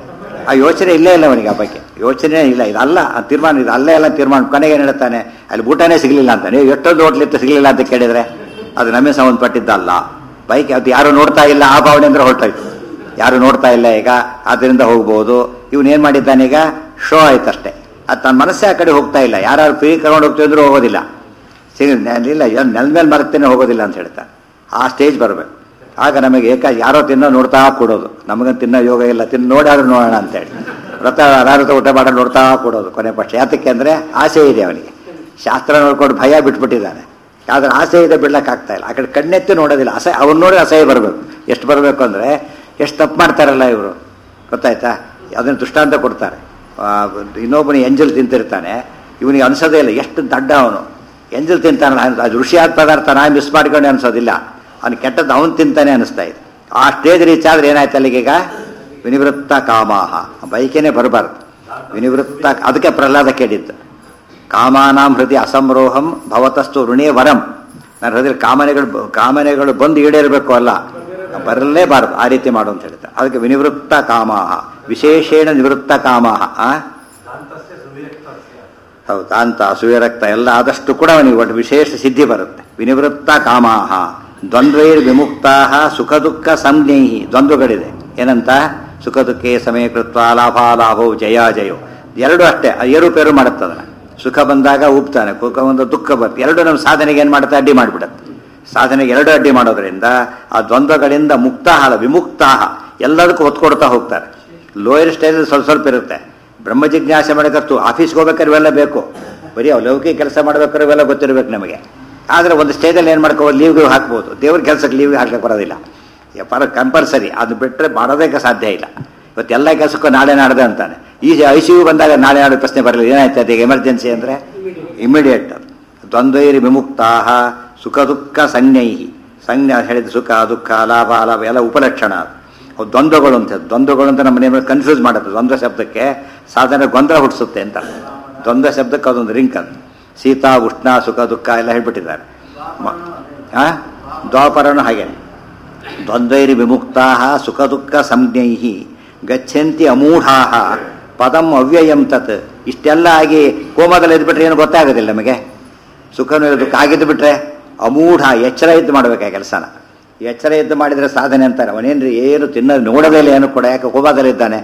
ಆ ಯೋಚನೆ ಇಲ್ಲೇ ಇಲ್ಲ ಅವನಿಗೆ ಆ ಬಗ್ಗೆ ಯೋಚನೆ ಇಲ್ಲ ಇದಲ್ಲ ಆ ತೀರ್ಮಾನ ಇದು ಅಲ್ಲೇ ಎಲ್ಲ ತೀರ್ಮಾನ ಕೊನೆಗೆ ಏನು ಹೇಳ್ತಾನೆ ಅಲ್ಲಿ ಊಟನೇ ಸಿಗಲಿಲ್ಲ ಅಂತ ನೀವು ಎಷ್ಟೊಂದು ಹೋಟ್ಲಿತ್ತು ಸಿಗಲಿಲ್ಲ ಅಂತ ಕೇಳಿದ್ರೆ ಅದು ನಮಗೆ ಸಂಬಂಧಪಟ್ಟಿದ್ದಲ್ಲ ಬೈಕ್ ಅದು ಯಾರು ನೋಡ್ತಾ ಇಲ್ಲ ಆ ಭಾವನೆ ಅಂದ್ರೆ ಹೊರಟೋಯ್ತು ಯಾರು ನೋಡ್ತಾ ಇಲ್ಲ ಈಗ ಅದರಿಂದ ಹೋಗ್ಬೋದು ಇವನು ಏನು ಮಾಡಿದ್ದಾನೆ ಈಗ ಶೋ ಆಯ್ತಷ್ಟೇ ಅದು ತನ್ನ ಮನಸ್ಸೇ ಆ ಕಡೆ ಹೋಗ್ತಾ ಇಲ್ಲ ಯಾರು ಫ್ರೀ ಕರ್ಕೊಂಡು ಹೋಗ್ತೀವಿ ಅಂದ್ರೂ ಹೋಗೋದಿಲ್ಲ ಸಿಗ ಇಲ್ಲ ನೆಲ ಮೇಲೆ ಮರತ್ತೇನೆ ಹೋಗೋದಿಲ್ಲ ಅಂತ ಹೇಳ್ತಾನೆ ಆ ಸ್ಟೇಜ್ ಬರಬೇಕು ಆಗ ನಮಗೆ ಏಕ ಯಾರೋ ತಿನ್ನೋ ನೋಡ್ತಾ ಕೊಡೋದು ನಮಗಂತ ತಿನ್ನೋ ಯೋಗ ಇಲ್ಲ ತಿನ್ನು ನೋಡಾದ್ರೂ ನೋಡೋಣ ಅಂತೇಳಿ ವ್ರತ ಅನಾರತ ಊಟ ಮಾಡೋ ನೋಡ್ತಾ ಕೊಡೋದು ಕೊನೆ ಪಕ್ಷ ಯಾತಕ್ಕೆ ಅಂದರೆ ಆಸೆ ಇದೆ ಅವನಿಗೆ ಶಾಸ್ತ್ರ ನೋಡ್ಕೊಂಡು ಭಯ ಬಿಟ್ಬಿಟ್ಟಿದ್ದಾನೆ ಆದ್ರೆ ಆಸೆ ಇದೆ ಬಿಡ್ಲಕ್ಕಾಗ್ತಾ ಇಲ್ಲ ಆ ಕಡೆ ಕಣ್ಣೆತ್ತಿ ನೋಡೋದಿಲ್ಲ ಅಸಹ್ಯ ಅವ್ರು ನೋಡಿ ಅಸಹ್ಯ ಬರಬೇಕು ಎಷ್ಟು ಬರಬೇಕು ಅಂದರೆ ಎಷ್ಟು ತಪ್ಪು ಮಾಡ್ತಾರಲ್ಲ ಇವರು ಗೊತ್ತಾಯ್ತಾ ಅದನ್ನು ದೃಷ್ಟಾಂತ ಕೊಡ್ತಾರೆ ಆ, ಇನ್ನೊಬ್ಬನ ಎಂಜಲ್ ತಿಂತಿರ್ತಾನೆ ಇವನಿಗೆ ಅನ್ಸೋದೇ ಇಲ್ಲ ಎಷ್ಟು ದಡ್ಡ ಅವನು ಎಂಜಲ್ ತಿಂತಾನಲ್ಲ ಅದು ಋಷಿಯಾದ ಪದಾರ್ಥ ನಾ ಮಿಸ್ ಮಾಡ್ಕೊಂಡು ಅನ್ಸೋದಿಲ್ಲ ಅವ್ನು ಕೆಟ್ಟದ್ದು ಅವನು ತಿಂತಾನೆ ಅನಿಸ್ತಾ ಇದೆ ಆ ಸ್ಟೇಜ್ ರೀಚ್ ಆದ್ರೆ ಏನಾಯ್ತು ಅಲ್ಲಿಗೀಗ ವಿನಿವೃತ್ತ ಕಾಮಾಹ ಬೈಕೇನೆ ಬರಬಾರ್ದು ವಿನಿವೃತ್ತ ಅದಕ್ಕೆ ಪ್ರಹ್ಲಾದ ಕೇಳಿದ್ದು ಕಾಮಾನಾಂ ಹೃದಯ ಅಸಂರೋಹಂ ಭವತಸ್ತು ಋಣೇ ವರಂ ನನ್ನ ಹೃದಯ ಕಾಮನೆಗಳು ಬ- ಕಾಮನೆಗಳು ಬಂದು ಈಡೇರಬೇಕು ಅಲ್ಲ ಬರಲೇಬಾರದು ಆ ರೀತಿ ಮಾಡು ಅಂತ ಹೇಳ್ತಾರೆ ಅದಕ್ಕೆ ವಿನಿವೃತ್ತ ಕಾಮಾಹ ವಿಶೇಷೇಣ ನಿವೃತ್ತ ಕಾಮಾಹ ಆ? ಹೌದು ಅಂತ ಅಸೂಯ ರಕ್ತ ಎಲ್ಲ ಆದಷ್ಟು ಕೂಡ ಅವನಿಗೆ ಒಟ್ಟು ವಿಶೇಷ ಸಿದ್ಧಿ ಬರುತ್ತೆ ವಿನಿವೃತ್ತ ಕಾಮಾಹ ದ್ವಂದ್ವೈರ್ ವಿಮುಕ್ತಾಹ ಸುಖ ದುಃಖ ಸಂಜ್ಞೈಹಿ ದ್ವಂದ್ವಗಳಿದೆ ಏನಂತ ಸುಖ ದುಃಖೇ ಸಮಯ ಕೃತ್ವ ಲಾಭಾಲಾಭವು ಜಯ ಜಯೋ ಎರಡು ಅಷ್ಟೇ ಆ ಏರುಪೇರು ಮಾಡುತ್ತೆ ಅದನ್ನ ಸುಖ ಬಂದಾಗ ಉಪ್ತಾನೆ ಸುಖ ಬಂದ ದುಃಖ ಬರುತ್ತೆ ಎರಡು ನಮ್ಮ ಸಾಧನೆಗೆ ಏನು ಮಾಡುತ್ತೆ ಅಡ್ಡಿ ಮಾಡಿಬಿಡುತ್ತೆ ಸಾಧನೆಗೆ ಎರಡು ಅಡ್ಡಿ ಮಾಡೋದ್ರಿಂದ ಆ ದ್ವಂದ್ವಗಳಿಂದ ಮುಕ್ತಾಹ ಅಲ್ಲ ವಿಮುಕ್ತಾಹ ಎಲ್ಲದಕ್ಕೂ ಒತ್ತು ಕೊಡ್ತಾ ಹೋಗ್ತಾರೆ ಲೋಯರ್ ಸ್ಟೇಜಲ್ಲಿ ಸ್ವಲ್ಪ ಸ್ವಲ್ಪ ಇರುತ್ತೆ ಬ್ರಹ್ಮ ಜಿಜ್ಞಾಸೆ ಮಾಡಕತ್ತು ಆಫೀಸ್ಗೆ ಹೋಗ್ಬೇಕಾದ್ರೆ ಇವೆಲ್ಲ ಬೇಕು ಬರೀ ಲೌಕಿಕ ಕೆಲಸ ಮಾಡ್ಬೇಕಾದ್ರೆ ಇವೆಲ್ಲ ಗೊತ್ತಿರಬೇಕು ನಮಗೆ ಆದರೆ ಒಂದು ಸ್ಟೇಜಲ್ಲಿ ಏನು ಮಾಡ್ಕೋ ಲೀವ್ಗೆ ಹಾಕ್ಬೋದು ದೇವ್ರ ಕೆಲಸಕ್ಕೆ ಲೀವ್ಗೆ ಹಾಕ್ಲಿಕ್ಕೆ ಬರೋದಿಲ್ಲ ಪರ ಕಂಪಲ್ಸರಿ ಅದು ಬಿಟ್ಟರೆ ಮಾಡೋದಕ್ಕೆ ಸಾಧ್ಯ ಇಲ್ಲ ಇವತ್ತೆಲ್ಲ ಕೆಲಸಕ್ಕೂ ನಾಳೆ ನಾಡ್ದೆ ಅಂತಾನೆ ಈ ಐ ಸಿ ಯು ಬಂದಾಗ ನಾಳೆ ನಾಳೆ ಪ್ರಶ್ನೆ ಬರಲಿಲ್ಲ ಏನಾಯ್ತು ಅದಕ್ಕೆ ಎಮರ್ಜೆನ್ಸಿ ಅಂದರೆ ಇಮಿಡಿಯೇಟ್ ದ್ವಂದ್ವೈರಿ ವಿಮುಕ್ತಾ ಸುಖ ದುಃಖ ಸಂಜ್ಞೈಹಿ ಸಂಜ್ಞೆ ಹೇಳಿದ ಸುಖ ದುಃಖ ಲಾಭ ಲಾಭ ಎಲ್ಲ ಉಪಲಕ್ಷಣ ಅದು ಅವು ದ್ವಂದ್ವಗಳು ಅಂತ ದ್ವಂದ್ವಗಳು ಅಂತ ನಮ್ಮ ಮನೆ ಕನ್ಫ್ಯೂಸ್ ಮಾಡುತ್ತೆ ದ್ವಂದ್ವ ಶಬ್ದಕ್ಕೆ ಸಾಧಾರಣ ಗೊಂದಲ ಹುಟ್ಟಿಸುತ್ತೆ ಅಂತ ದ್ವಂದ್ವ ಶಬ್ದಕ್ಕೆ ಅದೊಂದು ರಿಂಕ್ ಅದು ಶೀತ ಉಷ್ಣ ಸುಖ ದುಃಖ ಎಲ್ಲ ಹೇಳ್ಬಿಟ್ಟಿದ್ದಾರೆ ಮ- ಆ? ದ್ವಾಪರನು ಹಾಗೆ ದ್ವಂದ್ವೈರಿ ವಿಮುಕ್ತಾ ಸುಖ ದುಃಖ ಸಂಜ್ಞೈ ಗಚ್ಚಂತಿ ಅಮೂಢಾ ಪದಂ ಅವ್ಯಯಂ ತತ್ ಇಷ್ಟೆಲ್ಲ ಆಗಿ ಕೋಮದಲ್ಲಿ ಎದ್ಬಿಟ್ರೆ ಏನು ಗೊತ್ತಾಗೋದಿಲ್ಲ ನಮಗೆ ಸುಖನೂ ದುಃಖ ಆಗಿದ್ದು ಬಿಟ್ರೆ ಅಮೂಢ ಎಚ್ಚರ ಇದ್ದು ಮಾಡಬೇಕು ಆ ಕೆಲಸನ ಎಚ್ಚರ ಇದ್ದು ಮಾಡಿದರೆ ಸಾಧನೆ ಅಂತಾರೆ ಅವನೇನ್ರಿ ಏನು ತಿನ್ನೋದು ನೋಡೋದೇ ಇಲ್ಲ ಏನು ಕೂಡ ಯಾಕೆ ಕೋಮದಲ್ಲಿದ್ದಾನೆ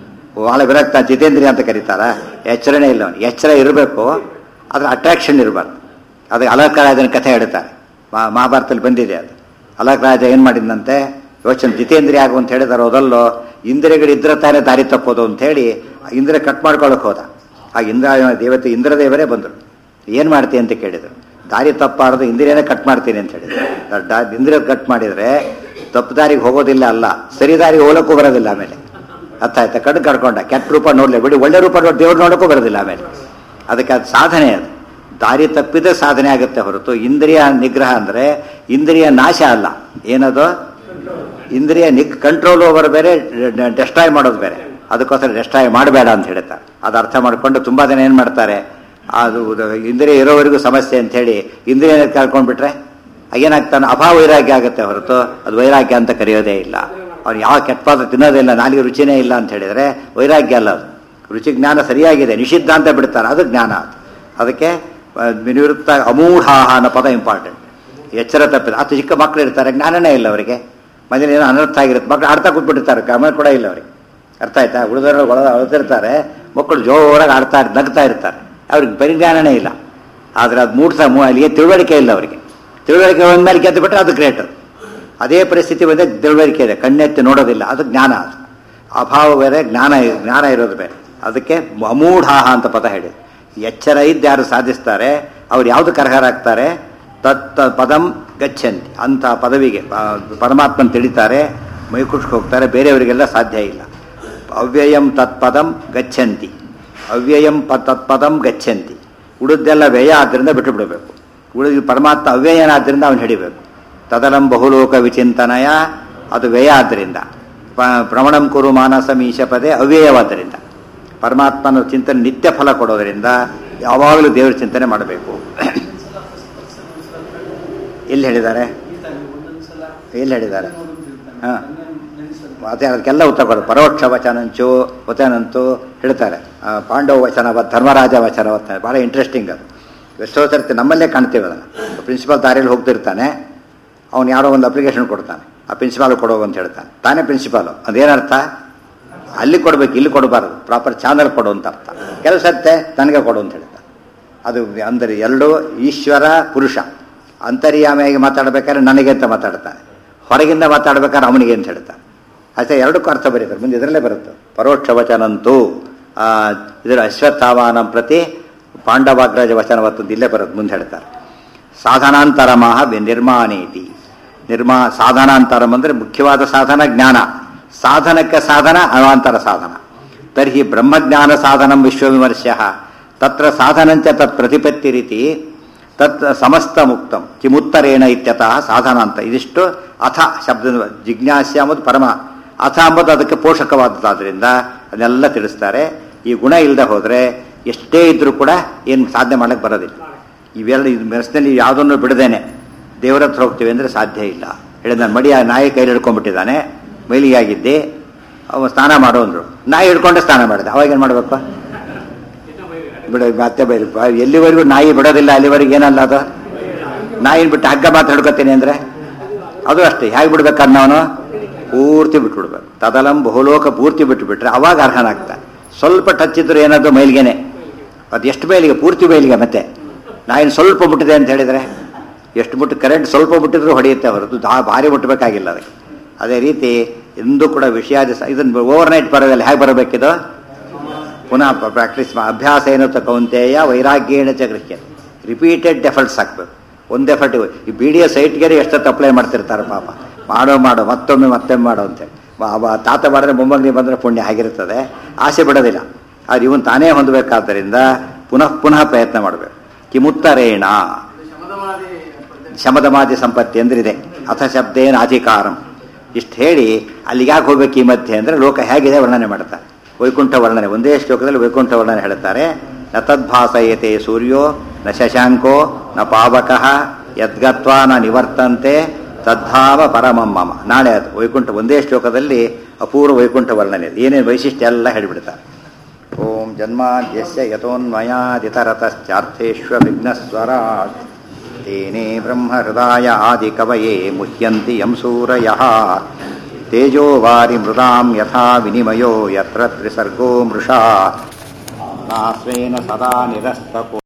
ಬಹಳ ವಿರಕ್ತ ಜಿತೇಂದ್ರಿಯ ಅಂತ ಕರೀತಾರ ಎಚ್ಚರನೇ ಇಲ್ಲ ಅವನು ಎಚ್ಚರ ಇರಬೇಕು ಅದ್ರ ಅಟ್ರಾಕ್ಷನ್ ಇರಬಾರ್ದು ಅದಕ್ಕೆ ಅಲಕರಾಜನ ಕಥೆ ಹೇಳ್ತಾರೆ ಮಹಾ- ಮಹಾಭಾರತದಲ್ಲಿ ಬಂದಿದೆ ಅದು ಅಲಕರಾಜ ಏನು ಮಾಡಿದಂತೆ ಯೋಚನೆ ಜಿತೇಂದ್ರಿಯ ಆಗು ಅಂತ ಹೇಳಿದಾರೆ ಹೋದಲ್ಲೋ ಇಂದ್ರಿಯಗಳು ಇದ್ರೆ ತಾನೇ ದಾರಿ ತಪ್ಪೋದು ಅಂತ ಹೇಳಿ ಇಂದ್ರ ಕಟ್ ಮಾಡ್ಕೊಳಕ್ ಹೋದ ಆ ಇಂದ್ರ ದೇವತೆ ಇಂದ್ರದೇವರೇ ಬಂದರು ಏನು ಮಾಡ್ತೀನಿ ಅಂತ ಕೇಳಿದ್ರು ದಾರಿ ತಪ್ಪಾರದು ಇಂದ್ರಿಯನೇ ಕಟ್ ಮಾಡ್ತೀನಿ ಅಂತ ಹೇಳಿದ್ರು ದಾ- ಇಂದ್ರಿಯ ಕಟ್ ಮಾಡಿದ್ರೆ ತಪ್ಪು ದಾರಿಗೆ ಹೋಗೋದಿಲ್ಲ ಅಲ್ಲ ಸರಿ ದಾರಿಗೆ ಹೋಗಕ್ಕೂ ಬರೋದಿಲ್ಲ ಆಮೇಲೆ ಅರ್ಥ ಆಯ್ತಾ ಕಣ್ಣು ಕಡ್ಕೊಂಡ ಕೆಟ್ಟ ರೂಪ ನೋಡ್ಲಿ ಬಿಡಿ ಒಳ್ಳೆ ರೂಪ ನೋಡಿ ದೇವ್ರು ನೋಡೋಕ್ಕೂ ಬರೋದಿಲ್ಲ ಆಮೇಲೆ ಅದಕ್ಕೆ ಅದು ಸಾಧನೆ ಅದು ದಾರಿ ತಪ್ಪಿದ್ರೆ ಸಾಧನೆ ಆಗುತ್ತೆ ಹೊರತು ಇಂದ್ರಿಯ ನಿಗ್ರಹ ಅಂದರೆ ಇಂದ್ರಿಯ ನಾಶ ಅಲ್ಲ ಏನದು ಇಂದ್ರಿಯ ನಿಗ್ ಕಂಟ್ರೋಲ್ ಓವರ್ ಬೇರೆ ಡೆಸ್ಟ್ರಾಯ್ ಮಾಡೋದು ಬೇರೆ ಅದಕ್ಕೋಸ್ಕರ ಡೆಸ್ಟ್ರಾಯ್ ಮಾಡಬೇಡ ಅಂತ ಹೇಳ್ತಾರೆ ಅದು ಅರ್ಥ ಮಾಡಿಕೊಂಡು ತುಂಬ ಜನ ಏನು ಮಾಡ್ತಾರೆ ಅದು ಇಂದ್ರಿಯ ಇರೋವರೆಗೂ ಸಮಸ್ಯೆ ಅಂತ ಹೇಳಿ ಇಂದ್ರಿಯ ಕಳ್ಕೊಂಡ್ಬಿಟ್ರೆ ಏನಾಗ್ತಾನೆ ಅಭಾವ ವೈರಾಗ್ಯ ಆಗುತ್ತೆ ಹೊರತು ಅದು ವೈರಾಗ್ಯ ಅಂತ ಕರೆಯೋದೇ ಇಲ್ಲ ಅವ್ನು ಯಾವ ಕೆಟ್ಟ ಪದಾರ್ಥ ತಿನ್ನೋದಿಲ್ಲ ನಾಲಿಗೆ ರುಚಿನೇ ಇಲ್ಲ ಅಂತ ಹೇಳಿದರೆ ವೈರಾಗ್ಯ ಅಲ್ಲ ಅದು ರುಚಿ ಜ್ಞಾನ ಸರಿಯಾಗಿದೆ ನಿಷಿದ್ಧ ಅಂತ ಬಿಡ್ತಾರೆ ಅದು ಜ್ಞಾನ ಅದು ಅದಕ್ಕೆ ಆ, ನಿವೃತ್ತ ಅಮೂಢಾಹ ಅನ್ನೋ ಪದ ಇಂಪಾರ್ಟೆಂಟ್ ಎಚ್ಚರ ತಪ್ಪಿದೆ ಅದು ಚಿಕ್ಕ ಮಕ್ಕಳು ಇರ್ತಾರೆ ಜ್ಞಾನನೇ ಇಲ್ಲ ಅವರಿಗೆ ಮನೇಲಿ ಏನೋ ಅನರ್ಥ ಆಗಿರುತ್ತೆ ಮಕ್ಕಳು ಆಡ್ತಾ ಕೂತ್ಬಿಟ್ಟಿರ್ತಾರೆ ಗಮನ ಕೂಡ ಇಲ್ಲ ಅವರಿಗೆ ಅರ್ಥ ಆಯ್ತಾ ಉಳಿದವರು ಒಳ ಅಳ್ತಿರ್ತಾರೆ ಮಕ್ಕಳು ಜೋರಾಗಿ ಆಡ್ತಾ ಇರ್- ನಗ್ತಾ ಇರ್ತಾರೆ ಅವ್ರಿಗೆ ಪರಿಜ್ಞಾನನೇ ಇಲ್ಲ ಆದರೆ ಅದು ಮೂಡ್ತಾ ಮೂ ಅಲ್ಲಿಗೆ ತಿಳುವಳಿಕೆ ಇಲ್ಲ ಅವರಿಗೆ ತಿಳುವಳಿಕೆ ಒಂದ್ಮೇಲೆ ಗೆದ್ದು ಬಿಟ್ಟರೆ ಅದು ಗ್ರೇಟ್ ಅದು ಅದೇ ಪರಿಸ್ಥಿತಿ ಬಂದರೆ ತಿಳುವಳಿಕೆ ಇದೆ ಕಣ್ಣೆತ್ತಿ ನೋಡೋದಿಲ್ಲ ಅದು ಜ್ಞಾನ ಅದು ಅಭಾವ ಬೇರೆ ಜ್ಞಾನ ಜ್ಞಾನ ಇರೋದು ಬೇರೆ ಅದಕ್ಕೆ ಅಮೂಢಾಹ ಅಂತ ಪದ ಹೇಳಿ ಎಚ್ಚರ ಇದ್ದು ಯಾರು ಸಾಧಿಸ್ತಾರೆ ಅವ್ರು ಯಾವುದಕ್ಕೆ ಅರ್ಹರಾಗ್ತಾರೆ ತತ್ ಪದಂ ಗಚ್ಚಂತಿ ಅಂತ ಪದವಿಗೆ ಆ, ಪರಮಾತ್ಮನ ತಿಳಿತಾರೆ ಮೈಕುಷ್ಗೆ ಹೋಗ್ತಾರೆ ಬೇರೆಯವರಿಗೆಲ್ಲ ಸಾಧ್ಯ ಇಲ್ಲ ಅವ್ಯಯಂ ತತ್ಪದಂ ಗಚ್ಚಂತಿ ಅವ್ಯಯಂ ಪ ತತ್ಪದಂ ಗಚ್ಚಂತಿ ಉಳಿದೆಲ್ಲ ವ್ಯಯ ಆದ್ದರಿಂದ ಬಿಟ್ಟು ಬಿಡಬೇಕು ಉಳಿದ ಪರಮಾತ್ಮ ಅವ್ಯಯನಾದ್ದರಿಂದ ಅವನು ಹಿಡಿಬೇಕು ತದಲಂ ಬಹುಲೋಕ ವಿಚಿಂತನಯ ಅದು ವ್ಯಯ ಆದ್ದರಿಂದ ಪ- ಪ್ರವಣಂ ಕುರು ಮಾನಸ ಮೀಶ ಪದೇ ಅವ್ಯಯವಾದ್ದರಿಂದ ಪರಮಾತ್ಮನ ಚಿಂತನೆ ನಿತ್ಯ ಫಲ ಕೊಡೋದರಿಂದ ಯಾವಾಗಲೂ ದೇವರ ಚಿಂತನೆ ಮಾಡಬೇಕು ಎಲ್ಲಿ ಹೇಳಿದ್ದಾರೆ ಎಲ್ಲಿ ಹೇಳಿದ್ದಾರೆ ಹಾ. ಅದೇ ಅದಕ್ಕೆಲ್ಲ ಉತ್ತರ ಕೊಡು ಪರೋಕ್ಷ ವಚನಂಚು ವಚನಂತೂ ಹೇಳ್ತಾರೆ ಆ, ಪಾಂಡವ ವಚನವ ಧರ್ಮರಾಜ ವಚನವತ್ತ ಭಾಳ ಇಂಟ್ರೆಸ್ಟಿಂಗ್ ಅದು ಎಷ್ಟೋ ಸರ್ತಿ ನಮ್ಮಲ್ಲೇ ಕಾಣ್ತೀವಿ ಅದನ್ನು ಪ್ರಿನ್ಸಿಪಾಲ್ ದಾರಿಯಲ್ಲಿ ಹೋಗ್ತಿರ್ತಾನೆ ಅವ್ನು ಯಾರೋ ಒಂದು ಅಪ್ಲಿಕೇಶನ್ ಕೊಡ್ತಾನೆ ಆ ಪ್ರಿನ್ಸಿಪಾಲ್ ಕೊಡೋ ಅಂತ ಹೇಳ್ತಾನೆ ತಾನೇ ಪ್ರಿನ್ಸಿಪಾಲು ಅದೇನರ್ಥ ಅಲ್ಲಿ ಕೊಡ್ಬೇಕು ಇಲ್ಲಿ ಕೊಡಬಾರ್ದು ಪ್ರಾಪರ್ ಚಾನಲ್ ಕೊಡು ಅಂತ ಅರ್ಥ ಕೆಲವು ಸತ್ತೆ ನನಗೆ ಕೊಡು ಅಂತ ಹೇಳ್ತಾನೆ ಅದು ಅಂದರೆ ಎರಡು ಈಶ್ವರ ಪುರುಷ ಅಂತರ್ಯಾಮಿಯಾಗಿ ಮಾತಾಡಬೇಕಾದ್ರೆ ನನಗೆ ಅಂತ ಮಾತಾಡ್ತಾನೆ ಹೊರಗಿಂದ ಮಾತಾಡ್ಬೇಕಾದ್ರೆ ಅವನಿಗೆ ಅಂತ ಹೇಳ್ತಾನೆ ಅಷ್ಟೇ ಎರಡಕ್ಕೂ ಅರ್ಥ ಬರೀತಾರೆ ಮುಂದೆ ಇದರಲ್ಲೇ ಬರುತ್ತೆ ಪರೋಕ್ಷ ವಚನಂತೂ ಆ, ಇದರ ಅಶ್ವತ್ಥಾವಾನ ಪ್ರತಿ ಪಾಂಡವಾಗ್ರಜ ವಚನವತ್ತಂದು ಇಲ್ಲೇ ಬರುತ್ತೆ ಮುಂದೆ ಹೇಳ್ತಾರೆ ಸಾಧನಾಂತರಮಃ ವಿ- ನಿರ್ಮಾಣೇತಿ ನಿರ್ಮಾ ಸಾಧನಾಂತರಂ ಅಂದರೆ ಮುಖ್ಯವಾದ ಸಾಧನ ಜ್ಞಾನ ಸಾಧನಕ್ಕೆ ಸಾಧನ ಅವಾಂತರ ಸಾಧನ ತರ್ಹಿ ಬ್ರಹ್ಮಜ್ಞಾನ ಸಾಧನಂ ವಿಶ್ವವಿಮರ್ಶ್ಯ ತತ್ರ ಸಾಧನಂಚ ತತ್ ಪ್ರತಿಪತ್ತಿ ರೀತಿ ತತ್ ಸಮಸ್ತ ಮುಕ್ತಂ ಕಿಮುತ್ತರೇಣ ಇತ್ಯತಃ ಸಾಧನ ಅಂತ ಇದಿಷ್ಟು ಅಥ ಶಬ್ದ ಜಿಜ್ಞಾಸ್ಯ ಎಂಬುದು ಪರಮ ಅಥ ಎಂಬುದು ಅದಕ್ಕೆ ಪೋಷಕವಾದದ್ದಾದ್ರಿಂದ ಅದನ್ನೆಲ್ಲ ತಿಳಿಸ್ತಾರೆ ಈ ಗುಣ ಇಲ್ಲದೆ ಹೋದರೆ ಎಷ್ಟೇ ಇದ್ರೂ ಕೂಡ ಏನು ಸಾಧನೆ ಮಾಡಕ್ಕೆ ಬರೋದಿಲ್ಲ ಇವೆಲ್ಲ ಇದು ಮನಸ್ಸಿನಲ್ಲಿ ಯಾವುದನ್ನು ಬಿಡದೇನೆ ದೇವರ ಹತ್ರ ಹೋಗ್ತೀವಿ ಅಂದರೆ ಸಾಧ್ಯ ಇಲ್ಲ ಹೇಳಿದ ನಾನು ಮಡಿ ಆ ನಾಯಿ ಕೈಲಿ ಹಿಡ್ಕೊಂಡ್ಬಿಟ್ಟಿದ್ದಾನೆ ಮೈಲಿಗೆ ಆಗಿದ್ದೆ ಅವ ಸ್ನಾನ ಮಾಡು ಅಂದ್ರು ನಾಯಿ ಹಿಡ್ಕೊಂಡೆ ಸ್ನಾನ ಮಾಡಿದೆ ಅವಾಗ ಏನು ಮಾಡಬೇಕು ಬಿಡ ಮತ್ತೆ ಬೈಲಿ ಎಲ್ಲಿವರೆಗೂ ನಾಯಿ ಬಿಡೋದಿಲ್ಲ ಅಲ್ಲಿವರೆಗೂ ಏನಲ್ಲ ಅದು ನಾಯಿನ ಬಿಟ್ಟು ಹಗ್ಗ ಮಾತ್ರ ಹಿಡ್ಕೊತೀನಿ ಅಂದರೆ ಅದು ಅಷ್ಟೇ ಹೇಗೆ ಬಿಡ್ಬೇಕು ಅನ್ನೋನು ಪೂರ್ತಿ ಬಿಟ್ಬಿಡ್ಬೇಕು ತದಲಂ ಬಹುಲೋಕ ಪೂರ್ತಿ ಬಿಟ್ಟುಬಿಟ್ರೆ ಅವಾಗ ಅರ್ಹನಾಗ್ತಾನೆ ಸ್ವಲ್ಪ ಟಚ್ ಇದ್ರು ಏನದು ಮೈಲಿಗೆನೆ ಅದು ಎಷ್ಟು ಮೈಲಿಗೆ ಪೂರ್ತಿ ಮೈಲಿಗೆ ಮತ್ತೆ ನಾಯಿನ ಸ್ವಲ್ಪ ಬಿಟ್ಟಿದೆ ಅಂತ ಹೇಳಿದರೆ ಎಷ್ಟು ಬಿಟ್ಟು ಕರೆಂಟ್ ಸ್ವಲ್ಪ ಬಿಟ್ಟಿದ್ರು ಹೊಡೆಯುತ್ತೆ ಹೊರತು ದಾ ಭಾರಿ ಮುಟ್ಟಬೇಕಾಗಿಲ್ಲ ಅದಕ್ಕೆ ಅದೇ ರೀತಿ ಎಂದೂ ಕೂಡ ವಿಷಯಾದಿ ಇದನ್ನು ಓವರ್ ನೈಟ್ ಬರೋದಿಲ್ಲ ಹೇಗೆ ಬರಬೇಕಿದು ಪುನಃ ಪ್ರಾಕ್ಟೀಸ್ ಅಭ್ಯಾಸ ಏನು ಕೌಂತೆಯ ವೈರಾಗ್ಯೇಣ ಚ ಗೃಹ್ಯ ರಿಪೀಟೆಡ್ ಎಫರ್ಟ್ಸ್ ಹಾಕ್ಬೇಕು ಒಂದು ಎಫರ್ಟ್ ಈ ಬಿ ಡಿ ಎಸ್ ಸೈಟ್ಗೆ ಎಷ್ಟೊತ್ತು ಅಪ್ಲೈ ಮಾಡ್ತಿರ್ತಾರೆ ಪಾಪ ಮಾಡೋ ಮಾಡೋ ಮತ್ತೊಮ್ಮೆ ಮತ್ತೊಮ್ಮೆ ಮಾಡೋ ಅಂತೇಳಿ ವ- ಅವ ತಾತ ಮಾಡಿದ್ರೆ ಮೊಮ್ಮಗನಿಗೆ ಬಂದರೆ ಪುಣ್ಯ ಆಗಿರ್ತದೆ ಆಸೆ ಬಿಡೋದಿಲ್ಲ ಆದ್ರೆ ಇವನು ತಾನೇ ಹೊಂದಬೇಕಾದ್ದರಿಂದ ಪುನಃ ಪುನಃ ಪ್ರಯತ್ನ ಮಾಡಬೇಕು ಕಿಮುತ್ತರೇಣ ಶಮದಮಾದಿ ಸಂಪತ್ತಿ ಅಂದ್ರಿದೆ ಅಥ ಶಬ್ದೇನ ಅಧಿಕಾರಂ ಇಷ್ಟು ಹೇಳಿ ಅಲ್ಲಿಗೆ ಯಾಕೆ ಹೋಗ್ಬೇಕು ಈ ಮಧ್ಯೆ ಅಂದರೆ ಲೋಕ ಹೇಗಿದೆ ವರ್ಣನೆ ಮಾಡ್ತಾರೆ ವೈಕುಂಠ ವರ್ಣನೆ ಒಂದೇ ಶ್ಲೋಕದಲ್ಲಿ ವೈಕುಂಠ ವರ್ಣನೆ ಹೇಳ್ತಾರೆ ನ ತದ್ಭಾಸಯತೆ ಸೂರ್ಯೋ ನ ಶಶಾಂಕೋ ನ ಪಾವಕಃ ಯದ್ಗತ್ವಾ ನ ನಿವರ್ತಂತೆ ತದ್ಧಾವ ಪರಮಂ ಮಮ ನಾಳೆ ಅದು ವೈಕುಂಠ ಒಂದೇ ಶ್ಲೋಕದಲ್ಲಿ ಅಪೂರ್ವ ವೈಕುಂಠ ವರ್ಣನೆ ಇದೆ. ಏನೇನು ವೈಶಿಷ್ಟ್ಯ ಎಲ್ಲ ಹೇಳಿಬಿಡ್ತಾರೆ ಓಂ ಜನ್ಮಾದ್ಯಸ್ಯ ಯತೋನ್ಮಯಾದಿತರತಶ್ಚಾರ್ಥೇಷ್ವವಿಘ್ನಸ್ವರಾಟ್ तेने ब्रह्महृदाय आदिकवये मुह्यन्ति यं सूरयः तेजो वारिमृदां यथा विनिमयो यत्र त्रिसर्गो मृषा नास्वेन सदा निरस्तपो